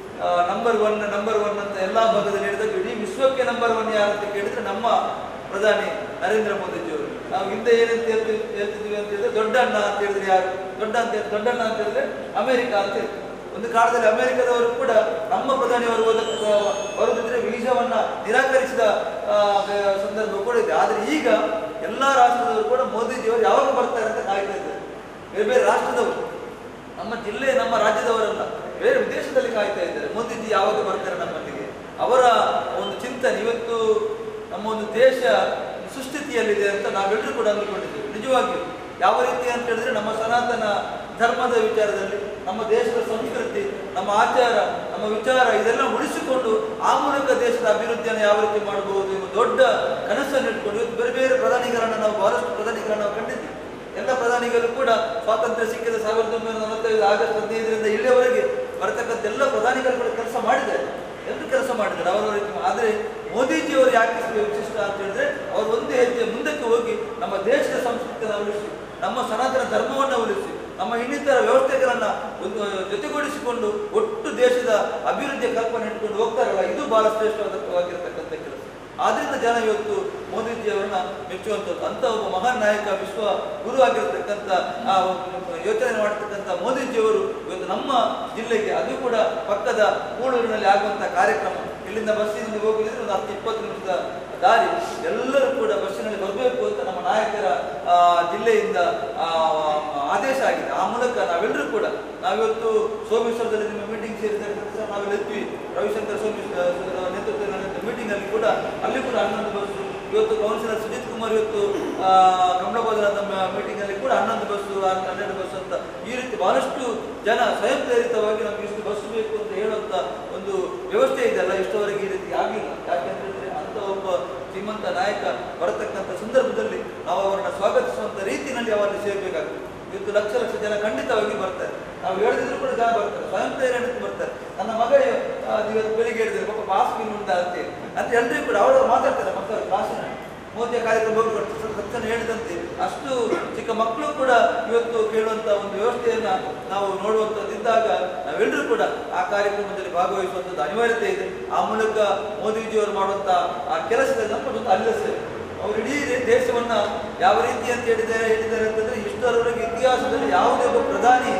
ನಂಬರ್ ಒನ್ ನಂಬರ್ ಒನ್ ಅಂತ ಎಲ್ಲಾ ಭಾಗದಲ್ಲಿ ಹೇಳಿದಾಗ ಇಡೀ ವಿಶ್ವಕ್ಕೆ ನಂಬರ್ ಒನ್ ಯಾರು ಅಂತ ಕೇಳಿದ್ರೆ ನಮ್ಮ ಪ್ರಧಾನಿ ನರೇಂದ್ರ ಮೋದಿಜಿಯವರು ನಾವು ಹಿಂದೆ ಏನಂತ ಹೇಳ್ತೀವಿ ಹೇಳ್ತಿದ್ವಿ ಅಂತ ಹೇಳಿದ್ರೆ ದೊಡ್ಡ ಅಣ್ಣ ಅಂತ ಹೇಳಿದ್ರೆ ಯಾರು ದೊಡ್ಡ ಅಂತ ಹೇಳಿ ದೊಡ್ಡಣ್ಣ ಅಂತ ಹೇಳಿದ್ರೆ ಅಮೆರಿಕ ಅಂತ ಹೇಳ್ತೀವಿ ಒಂದು ಕಾಲದಲ್ಲಿ ಅಮೆರಿಕದವರು ಕೂಡ ನಮ್ಮ ಪ್ರಧಾನಿಯವರು ಓದಕ್ಕೆ ಬರುದಿದ್ರೆ ವೀಸಾವನ್ನ ನಿರಾಕರಿಸಿದ ಆ, ಬ- ಸಂದರ್ಭ ಕೂಡ ಇದೆ ಆದ್ರೆ ಈಗ ಎಲ್ಲಾ ರಾಷ್ಟ್ರದವರು ಕೂಡ ಮೋದಿಜಿಯವರು ಯಾವಾಗ ಬರ್ತಾರೆ ಅಂತ ಕಾಯ್ತಾ ಇದ್ದಾರೆ ಬೇರೆ ಬೇರೆ ರಾಷ್ಟ್ರದವರು ನಮ್ಮ ಜಿಲ್ಲೆ ನಮ್ಮ ರಾಜ್ಯದವರಲ್ಲ ಬೇರೆ ವಿದೇಶದಲ್ಲಿ ಕಾಯ್ತಾ ಇದ್ದಾರೆ ಮೋದಿಜಿ ಯಾವಾಗ ಬರ್ತಾರೆ ನಮ್ಮಲ್ಲಿಗೆ ಅವರ ಒಂದು ಚಿಂತನೆ ಇವತ್ತು ನಮ್ಮ ಒಂದು ದೇಶ ಸುಸ್ಥಿತಿಯಲ್ಲಿದೆ ಅಂತ ನಾವೆಲ್ಲರೂ ಕೂಡ ಅಂದುಕೊಂಡಿದ್ದೇವೆ ನಿಜವಾಗಿಯೂ ಯಾವ ರೀತಿ ಅಂತ ಹೇಳಿದ್ರೆ ನಮ್ಮ ಸನಾತನ ಧರ್ಮದ ವಿಚಾರದಲ್ಲಿ ನಮ್ಮ ದೇಶದ ಸಂಸ್ಕೃತಿ ನಮ್ಮ ಆಚಾರ ನಮ್ಮ ವಿಚಾರ ಇದೆಲ್ಲ ಉಳಿಸಿಕೊಂಡು ಆ ಮೂಲಕ ದೇಶದ ಅಭಿವೃದ್ಧಿಯನ್ನು ಯಾವ ರೀತಿ ಮಾಡಬಹುದು ಎಂಬ ದೊಡ್ಡ ಕನಸನ್ನು ಇಟ್ಕೊಂಡು ಇವತ್ತು ಬೇರೆ ಬೇರೆ ಪ್ರಧಾನಿಗಳನ್ನ ನಾವು ಬಹಳಷ್ಟು ಪ್ರಧಾನಿಗಳನ್ನ ನಾವು ಕಂಡಿದ್ದೀವಿ ಎಲ್ಲ ಪ್ರಧಾನಿಗಳು ಕೂಡ ಸ್ವಾತಂತ್ರ್ಯ ಸಿಕ್ಕಿದ ಸಾವಿರದ ಒಂಬೈನೂರ ನಲವತ್ತೈದು ಆಗಸ್ಟ್ ಹದಿನೈದರಿಂದ ಇಲ್ಲಿಯವರೆಗೆ ಬರತಕ್ಕಂಥ ಎಲ್ಲ ಪ್ರಧಾನಿಗಳು ಕೂಡ ಕೆಲಸ ಮಾಡಿದ್ದಾರೆ ಎಲ್ಲರೂ ಕೆಲಸ ಮಾಡಿದ್ದಾರೆ ಅವರ ರೀತಿ ಆದರೆ ಮೋದಿಜಿಯವರು ಯಾಕೆ ವಿಶಿಷ್ಟ ಅಂತ ಹೇಳಿದ್ರೆ ಅವರು ಒಂದು ಹೆಜ್ಜೆ ಮುಂದಕ್ಕೆ ಹೋಗಿ ನಮ್ಮ ದೇಶದ ಸಂಸ್ಕೃತಿಯನ್ನು ಉಳಿಸಿ ನಮ್ಮ ಸನಾತನ ಧರ್ಮವನ್ನು ಉಳಿಸಿ ನಮ್ಮ ಇನ್ನಿತರ ವ್ಯವಸ್ಥೆಗಳನ್ನ ಒಂದು ಜೊತೆಗೂಡಿಸಿಕೊಂಡು ಒಟ್ಟು ದೇಶದ ಅಭಿವೃದ್ಧಿಯ ಕಲ್ಪನೆ ಇಟ್ಕೊಂಡು ಹೋಗ್ತಾರಲ್ಲ ಇದು ಬಹಳ ಶ್ರೇಷ್ಠವಾಗಿರತಕ್ಕಂಥ ಕೆಲಸ ಆದ್ರಿಂದ ಜನ ಇವತ್ತು ಮೋದಿಜಿಯವರನ್ನ ಮೆಚ್ಚುವಂಥದ್ದು ಅಂತ ಒಬ್ಬ ಮಹಾನ್ ನಾಯಕ ವಿಶ್ವ ಗುರು ಆಗಿರತಕ್ಕಂಥ ಆ ಒಬ್ಬ ಯೋಚನೆ ಮಾಡತಕ್ಕಂಥ ಮೋದಿಜಿಯವರು ಇವತ್ತು ನಮ್ಮ ಜಿಲ್ಲೆಗೆ ಅದು ಕೂಡ ಪಕ್ಕದ ಕೂಳೂರಿನಲ್ಲಿ ಆಗುವಂಥ ಕಾರ್ಯಕ್ರಮ ಇಲ್ಲಿಂದ ಬಸ್ಸಿನಿಂದ ಹೋಗಿದ್ರೆ ಒಂದು ಹತ್ತು ಇಪ್ಪತ್ತು ನಿಮಿಷದ ದಾರಿ ಎಲ್ಲರೂ ಕೂಡ ಬಸ್ಸಿನಲ್ಲಿ ಬರಬೇಕು ಅಂತ ನಮ್ಮ ನಾಯಕರ ಆ, ಜಿಲ್ಲೆಯಿಂದ ಆ, ಆದೇಶ ಆಗಿದೆ ಆ ಮೂಲಕ ನಾವೆಲ್ಲರೂ ಕೂಡ ನಾವಿವತ್ತು ಸೋಮೇಶ್ವರದಲ್ಲಿ ನಿಮ್ಮ ಮೀಟಿಂಗ್ ಸೇರಿದ ತಕ್ಷಣ ನಾವೆಲ್ಲ ಇದ್ವಿ ರವಿಶಂಕರ್ ಸೋಮೇಶ್ವರ ನೇತೃತ್ವದಲ್ಲಿ ನಡೆದ ಮೀಟಿಂಗ್ ಅಲ್ಲಿ ಕೂಡ ಅಲ್ಲಿ ಕೂಡ ಹನ್ನೊಂದು ಬಸ್ಸು ಇವತ್ತು ಕೌನ್ಸಿಲರ್ ಸುಜಿತ್ ಕುಮಾರ್ ಇವತ್ತು ಆ, ಕಮಲಬೋಧನದ ಮೀಟಿಂಗ್ ಅಲ್ಲಿ ಕೂಡ ಹನ್ನೊಂದು ಬಸ್ಸು ಹನ್- ಹನ್ನೆರಡು ಬಸ್ ಅಂತ ಈ ರೀತಿ ಬಹಳಷ್ಟು ಜನ ಸ್ವಯಂ ಪ್ರೇರಿತವಾಗಿ ನಮ್ಗೆ ಇಷ್ಟು ಬಸ್ ಬೇಕು ಅಂತ ಹೇಳುವಂತ ಒಂದು ವ್ಯವಸ್ಥೆ ಇದೆಯಲ್ಲ ಇಷ್ಟವರೆಗೆ ಈ ರೀತಿ ಆಗಿಲ್ಲ ಯಾಕೆಂತ ಹೇಳಿದ್ರೆ ಅಂತ ಒಬ್ಬ ಶ್ರೀಮಂತ ನಾಯಕ ಬರತಕ್ಕಂಥ ಸಂದರ್ಭದಲ್ಲಿ ನಾವು ಅವರನ್ನ ಸ್ವಾಗತಿಸುವಂತ ರೀತಿಯಲ್ಲಿ ಅವರಲ್ಲಿ ಸೇರ್ಬೇಕಾಗ್ತದೆ ಇವತ್ತು ಲಕ್ಷ ಲಕ್ಷ ಜನ ಖಂಡಿತವಾಗಿ ಬರ್ತಾರೆ ನಾವು ಹೇಳದಿದ್ರು ಕೂಡ ಜನ ಬರ್ತಾರೆ ಸ್ವಯಂ ಪ್ರೇರಣೆ ಬರ್ತಾರೆ ನನ್ನ ಮಗ ಆ, ಇವತ್ತು ಬೆಳಿಗ್ಗೆ ಹೇಳಿದ್ರೆ ಪಾಪ ಬಾಸ್ಮಿನ್ ಉಂಟಾ ಅಂತೇಳಿ ಅಂತ ಎಲ್ರಿಗೂ ಕೂಡ ಅವರು ಮಾತಾಡ್ತಾರೆ ಮಕ್ಕಳು ಕ್ಲಾಸಿನ ಮೋದಿಯ ಕಾರ್ಯಕ್ರಮ ಹೋಗಿ ಬರ್ತಾರೆ ತಕ್ಷಣ ಹೇಳಿದಂತೆ ಅಷ್ಟು ಚಿಕ್ಕ ಮಕ್ಕಳು ಕೂಡ ಇವತ್ತು ಕೇಳುವಂತ ಒಂದು ವ್ಯವಸ್ಥೆಯನ್ನ ನಾವು ನೋಡುವಂತದ್ದಿದ್ದಾಗ ನಾವೆಲ್ಲರೂ ಕೂಡ ಆ ಕಾರ್ಯಕ್ರಮದಲ್ಲಿ ಭಾಗವಹಿಸುವಂತದ್ದು ಅನಿವಾರ್ಯತೆ ಇದೆ ಆ ಮೂಲಕ ಮೋದಿಜಿಯವರು ಮಾಡುವಂತ ಆ ಕೆಲಸದಲ್ಲಿ ನಮ್ಮ ಜೊತೆ ಅಲ್ಲಿಸ್ತೇವೆ ಅವರು ಇಡೀ ದೇ- ದೇಶವನ್ನ ಯಾವ ರೀತಿ ಅಂತ ಹೇಳಿದ್ದಾರೆ ಹೇಳಿದ್ದಾರೆ ಅಂತಂದ್ರೆ ಇಷ್ಟರವರೆಗೆ ಇತಿಹಾಸದಲ್ಲಿ ಯಾವುದೇ ಒಬ್ಬ ಪ್ರಧಾನಿ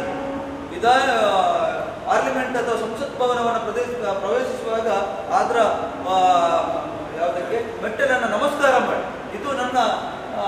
ವಿಧಾನ ಪಾರ್ಲಿಮೆಂಟ್ ಅಥವಾ ಸಂಸತ್ ಭವನವನ್ನು ಪ್ರದೇಶ ಪ್ರವೇಶಿಸುವಾಗ ಅದರ ಆ, ಯಾವುದಕ್ಕೆ ಮೆಟ್ಟಲನ್ನು ನಮಸ್ಕಾರ ಮಾಡಿ ಇದು ನನ್ನ ಆ,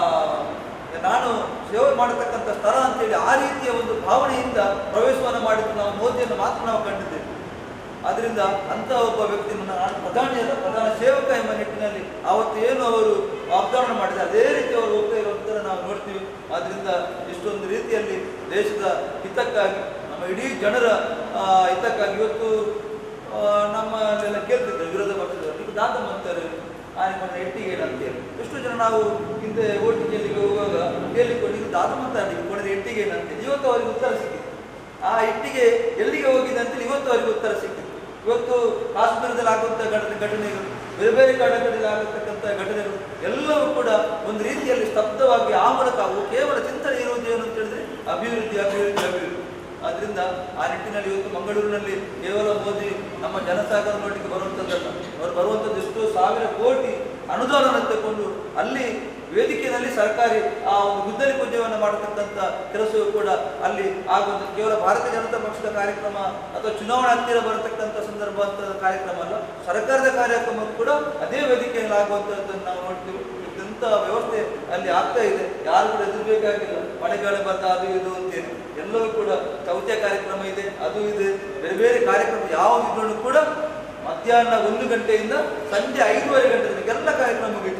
ನಾನು ಸೇವೆ ಮಾಡತಕ್ಕಂಥ ಸ್ಥಳ ಅಂತೇಳಿ ಆ ರೀತಿಯ ಒಂದು ಭಾವನೆಯಿಂದ ಪ್ರವೇಶವನ್ನು ಮಾಡಿದ್ದು ನಾವು ಮೋದಿಯನ್ನು ಮಾತ್ರ ನಾವು ಕಂಡಿದ್ದೇವೆ ಆದ್ರಿಂದ ಅಂತ ಒಬ್ಬ ವ್ಯಕ್ತಿ ನಾನು ಪ್ರಧಾನಿಯಲ್ಲ ಪ್ರಧಾನ ಸೇವಕ ಎಂಬ ನಿಟ್ಟಿನಲ್ಲಿ ಅವತ್ತು ಏನು ಅವರು ವಾಗ್ದಾನ ಮಾಡಿದ್ದಾರೆ ಅದೇ ರೀತಿ ಅವರು ಹೋಗ್ತಾ ಇರುವಂತ ನಾವು ನೋಡ್ತೀವಿ ಆದ್ರಿಂದ ಇಷ್ಟೊಂದು ರೀತಿಯಲ್ಲಿ ದೇಶದ ಹಿತಕ್ಕಾಗಿ ನಮ್ಮ ಇಡೀ ಜನರ ಆ, ಹಿತಕ್ಕಾಗಿ ಇವತ್ತು ಆ, ನಮ್ಮಲ್ಲೆಲ್ಲ ಕೇಳ್ತಿದ್ರು ವಿರೋಧ ಪಕ್ಷದವರು ನೀವು ದಾದ ಮಾಡ್ತಾರೆ ಆನೆ ಎಟ್ಟಿಗೆ ಏನಂತೇಳಿ ಎಷ್ಟೋ ಜನ ನಾವು ಹಿಂದೆ ಓಟಿ ಜೈಲಿಗೆ ಹೋಗುವಾಗ ಕೇಳಿಕೊಂಡು ನೀವು ದಾದ ಮಾತಾಡಿ ಕೊಡದೆ ಎಟ್ಟಿಗೆ ಏನಂತೇಳಿ ಇವತ್ತು ಅವರಿಗೆ ಉತ್ತರ ಸಿಕ್ಕಿದೆ ಆ ಇಟ್ಟಿಗೆ ಎಲ್ಲಿಗೆ ಹೋಗಿದೆ ಅಂತೇಳಿ ಇವತ್ತು ಅವರಿಗೆ ಉತ್ತರ ಸಿಕ್ಕಿದೆ ಇವತ್ತು ಕಾಶ್ಮೀರದಲ್ಲಿ ಆಗುವಂಥ ಘಟನೆ ಘಟನೆಗಳು ಬೇರೆ ಬೇರೆ ಕಡೆಗಳಲ್ಲಿ ಆಗತಕ್ಕಂಥ ಘಟನೆಗಳು ಎಲ್ಲವೂ ಕೂಡ ಒಂದು ರೀತಿಯಲ್ಲಿ ಸ್ತಬ್ಧವಾಗಿ ಆ ಮೂಲಕ ಅವು ಕೇವಲ ಚಿಂತನೆ ಇರುವುದು ಏನು ಅಂತ ಹೇಳಿದ್ರೆ ಅಭಿವೃದ್ಧಿ ಅಭಿವೃದ್ಧಿ ಅಭಿವೃದ್ಧಿ ಆದ್ರಿಂದ ಆ ನಿಟ್ಟಿನಲ್ಲಿ ಇವತ್ತು ಮಂಗಳೂರಿನಲ್ಲಿ ಕೇವಲ ಮೋದಿ ನಮ್ಮ ಜನಸಾಗರ ನೋಡಲಿಕ್ಕೆ ಬರುವಂಥದ್ದಲ್ಲ ಅವರು ಬರುವಂಥದ್ದು ಎಷ್ಟೋ ಸಾವಿರ ಕೋಟಿ ಅನುದಾನವನ್ನು ತಗೊಂಡು ಅಲ್ಲಿ ವೇದಿಕೆಯಲ್ಲಿ ಸರ್ಕಾರಿ ಆ ಒಂದು ಗುದ್ದಲಿ ಪೂಜೆಯನ್ನು ಮಾಡತಕ್ಕಂಥ ಕೆಲಸವೂ ಕೂಡ ಅಲ್ಲಿ ಆಗುವಂಥದ್ದು ಕೇವಲ ಭಾರತೀಯ ಜನತಾ ಪಕ್ಷದ ಕಾರ್ಯಕ್ರಮ ಅಥವಾ ಚುನಾವಣಾ ಹತ್ತಿರ ಬರತಕ್ಕಂಥ ಸಂದರ್ಭ ಅಂತ ಕಾರ್ಯಕ್ರಮ ಅಲ್ಲ ಸರ್ಕಾರದ ಕಾರ್ಯಕ್ರಮ ಕೂಡ ಅದೇ ವೇದಿಕೆಯಲ್ಲಿ ಆಗುವಂಥದ್ದನ್ನು ನಾವು ನೋಡ್ತೀವಿ ಇಂಥ ವ್ಯವಸ್ಥೆ ಅಲ್ಲಿ ಆಗ್ತಾ ಇದೆ ಯಾರು ಕೂಡ ಎದುರ್ಬೇಕಾಗಿಲ್ಲ ಮಳೆಗಾಲ ಬಂದ ಅದು ಇದು ಅಂತೇಳಿ ಎಲ್ಲವೂ ಕೂಡ ಚೌತ್ಯ ಕಾರ್ಯಕ್ರಮ ಇದೆ ಅದು ಇದೆ ಬೇರೆ ಬೇರೆ ಕಾರ್ಯಕ್ರಮ ಯಾವ ಇದ್ರೂ ಕೂಡ ಮಧ್ಯಾಹ್ನ ಒಂದು ಗಂಟೆಯಿಂದ ಸಂಜೆ ಐದೂವರೆ ಗಂಟೆ ತನಕ ಎಲ್ಲ ಕಾರ್ಯಕ್ರಮ ಮುಗೀತು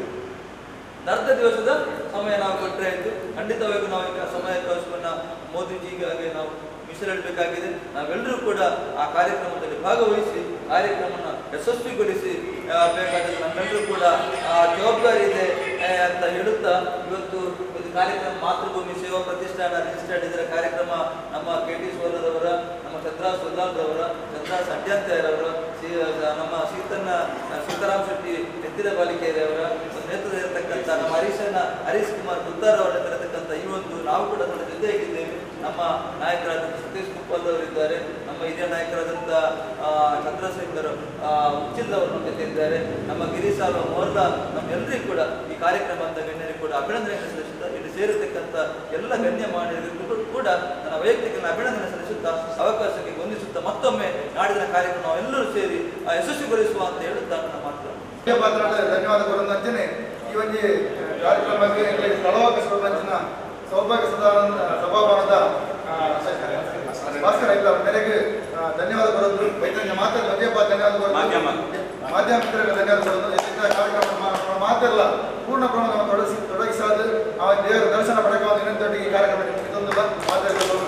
ಅರ್ಧ ದಿವಸದ ಸಮಯ ನಾವು ಕೊಟ್ಟರೆ ಆಯಿತು ಖಂಡಿತವಾಗಿಯೂ ನಾವು ಈಗ ಸಮಯಾವಕಾಶವನ್ನು ಮೋದಿಜಿಗಾಗಿ ನಾವು ಮೀಸಲಿಡಬೇಕಾಗಿದೆ ನಾವೆಲ್ಲರೂ ಕೂಡ ಆ ಕಾರ್ಯಕ್ರಮದಲ್ಲಿ ಭಾಗವಹಿಸಿ ಕಾರ್ಯಕ್ರಮವನ್ನು ಯಶಸ್ವಿಗೊಳಿಸಿ ಆ, ಬೇಕಾದರೆ ನಮ್ಮೆಲ್ಲರೂ ಕೂಡ ಆ ಜವಾಬ್ದಾರಿ ಇದೆ ಆ, ಅಂತ ಹೇಳುತ್ತಾ ಇವತ್ತು ಒಂದು ಕಾರ್ಯಕ್ರಮ ಮಾತೃಭೂಮಿ ಸೇವಾ ಪ್ರತಿಷ್ಠಾನ ರಿಜಿಸ್ಟರ್ಡ್ ಇದರ ಕಾರ್ಯಕ್ರಮ ನಮ್ಮ ಕೆ ಟಿ ಸೋಲರವರ ನಮ್ಮ ಚಂದ್ರಾ ಸುಲ್ಲಾಲ್ರವರ ಚಂದ್ರಾ ಸಡ್ಯಾಂತರವರ ನಮ್ಮ ಸೀತನ್ನ ಸೀತಾರಾಮ್ ಶೆಟ್ಟಿ ಎತ್ತಿರ ಬಾಲಿಕೆಯವರ ನೇತೃತ್ವದಲ್ಲಿರತಕ್ಕಂಥ ನಮ್ಮ ಹರೀಶನ ಹರೀಶ್ ಕುಮಾರ್ ಗುದ್ದಾರ್ ಅವರ ಇರತಕ್ಕಂಥ ಈ ಒಂದು ನಾವು ಕೂಡ ಅದರ ಜೊತೆಯಾಗಿದ್ದೇವೆ ನಮ್ಮ ನಾಯಕರಾದ ಸತೀಶ್ ಕುಪ್ಪಲ್ ಅವರಿದ್ದಾರೆ ನಮ್ಮ ಹಿರಿಯ ನಾಯಕರಾದಂಥ ಆ, ಚಂದ್ರಶೇಖರ್ ಆ, ಉಚ್ಚಿಲ್ ಅವರು ನಮ್ಮ ಜೊತೆ ಇದ್ದಾರೆ ನಮ್ಮ ಗಿರೀಶ್ ಅಲ್ವ ಮೋರ್ಲ ನಮ್ಮೆಲ್ಲರಿಗೂ ಕೂಡ ಈ ಕಾರ್ಯಕ್ರಮ ಅಂತ ಗಣ್ಯರಿಗೆ ಕೂಡ ಅಭಿನಂದನೆ ಸಲ್ಲಿಸುತ್ತಾ ಇಲ್ಲಿ ಸೇರಿರ್ತಕ್ಕಂಥ ಎಲ್ಲ ಗಣ್ಯ ಮಾನ್ಯರಿಗೂ ಕೂಡ ನನ್ನ ವೈಯಕ್ತಿಕ ಅಭಿನಂದನೆ ಸಲ್ಲಿಸುತ್ತಾ ಅವಕಾಶಕ್ಕೆ ವಂದಿಸುತ್ತಾ ಮತ್ತೊಮ್ಮೆ ನಾಡಿನ ಕಾರ್ಯಕ್ರಮ ನಾವೆಲ್ಲರೂ ಸೇರಿ ಆ, ಯಶಸ್ವಿಗೊಳಿಸುವ ಅಂತ ಹೇಳುತ್ತಾ ನನ್ನ ಮಾತು ಪಾತ್ರ ಧನ್ಯವಾದ ಕೊಡೋದಂತೇನೆ ಈ ಒಂದು ಕಾರ್ಯಕ್ರಮಕ್ಕೆ ಇಲ್ಲಿ ಸ್ಥಳಾವಕಾಶ ಕೊಡುವಂಚಿನ ಸೌಭಾಗ್ಯ ಸದಾ ಸಭಾಭವನದ ಆ, ಭಾಸ್ಕರ ಇದ್ದಾರೆ ಮೇರೆಗೆ ಆ, ಧನ್ಯವಾದ ಕೊಡೋದು ವೈದ್ಯ ಮಾತಾಡ ಮಧ್ಯಪ್ಪ ಧನ್ಯವಾದ ಕೊಡೋದು ಮಾಧ್ಯಮ. ಮಾಧ್ಯಮ ಮಿತ್ರರಿಗೆ ಧನ್ಯವಾದ ಕೊಡೋದು ಹೆಚ್ಚಿನ ಕಾರ್ಯಕ್ರಮ ಮಾ- ಮಾತೆಲ್ಲ ಪೂರ್ಣ ಪ್ರಮಾಣ ತೊಡಗಿಸಿ ತೊಡಗಿಸಾದ ಆ ದೇವರ ದರ್ಶನ ಪಡೆಯುವ ಇನ್ನೊಂದು ಈ ಕಾರ್ಯಕ್ರಮ ಇದೊಂದು ಮಾತಾಡಲು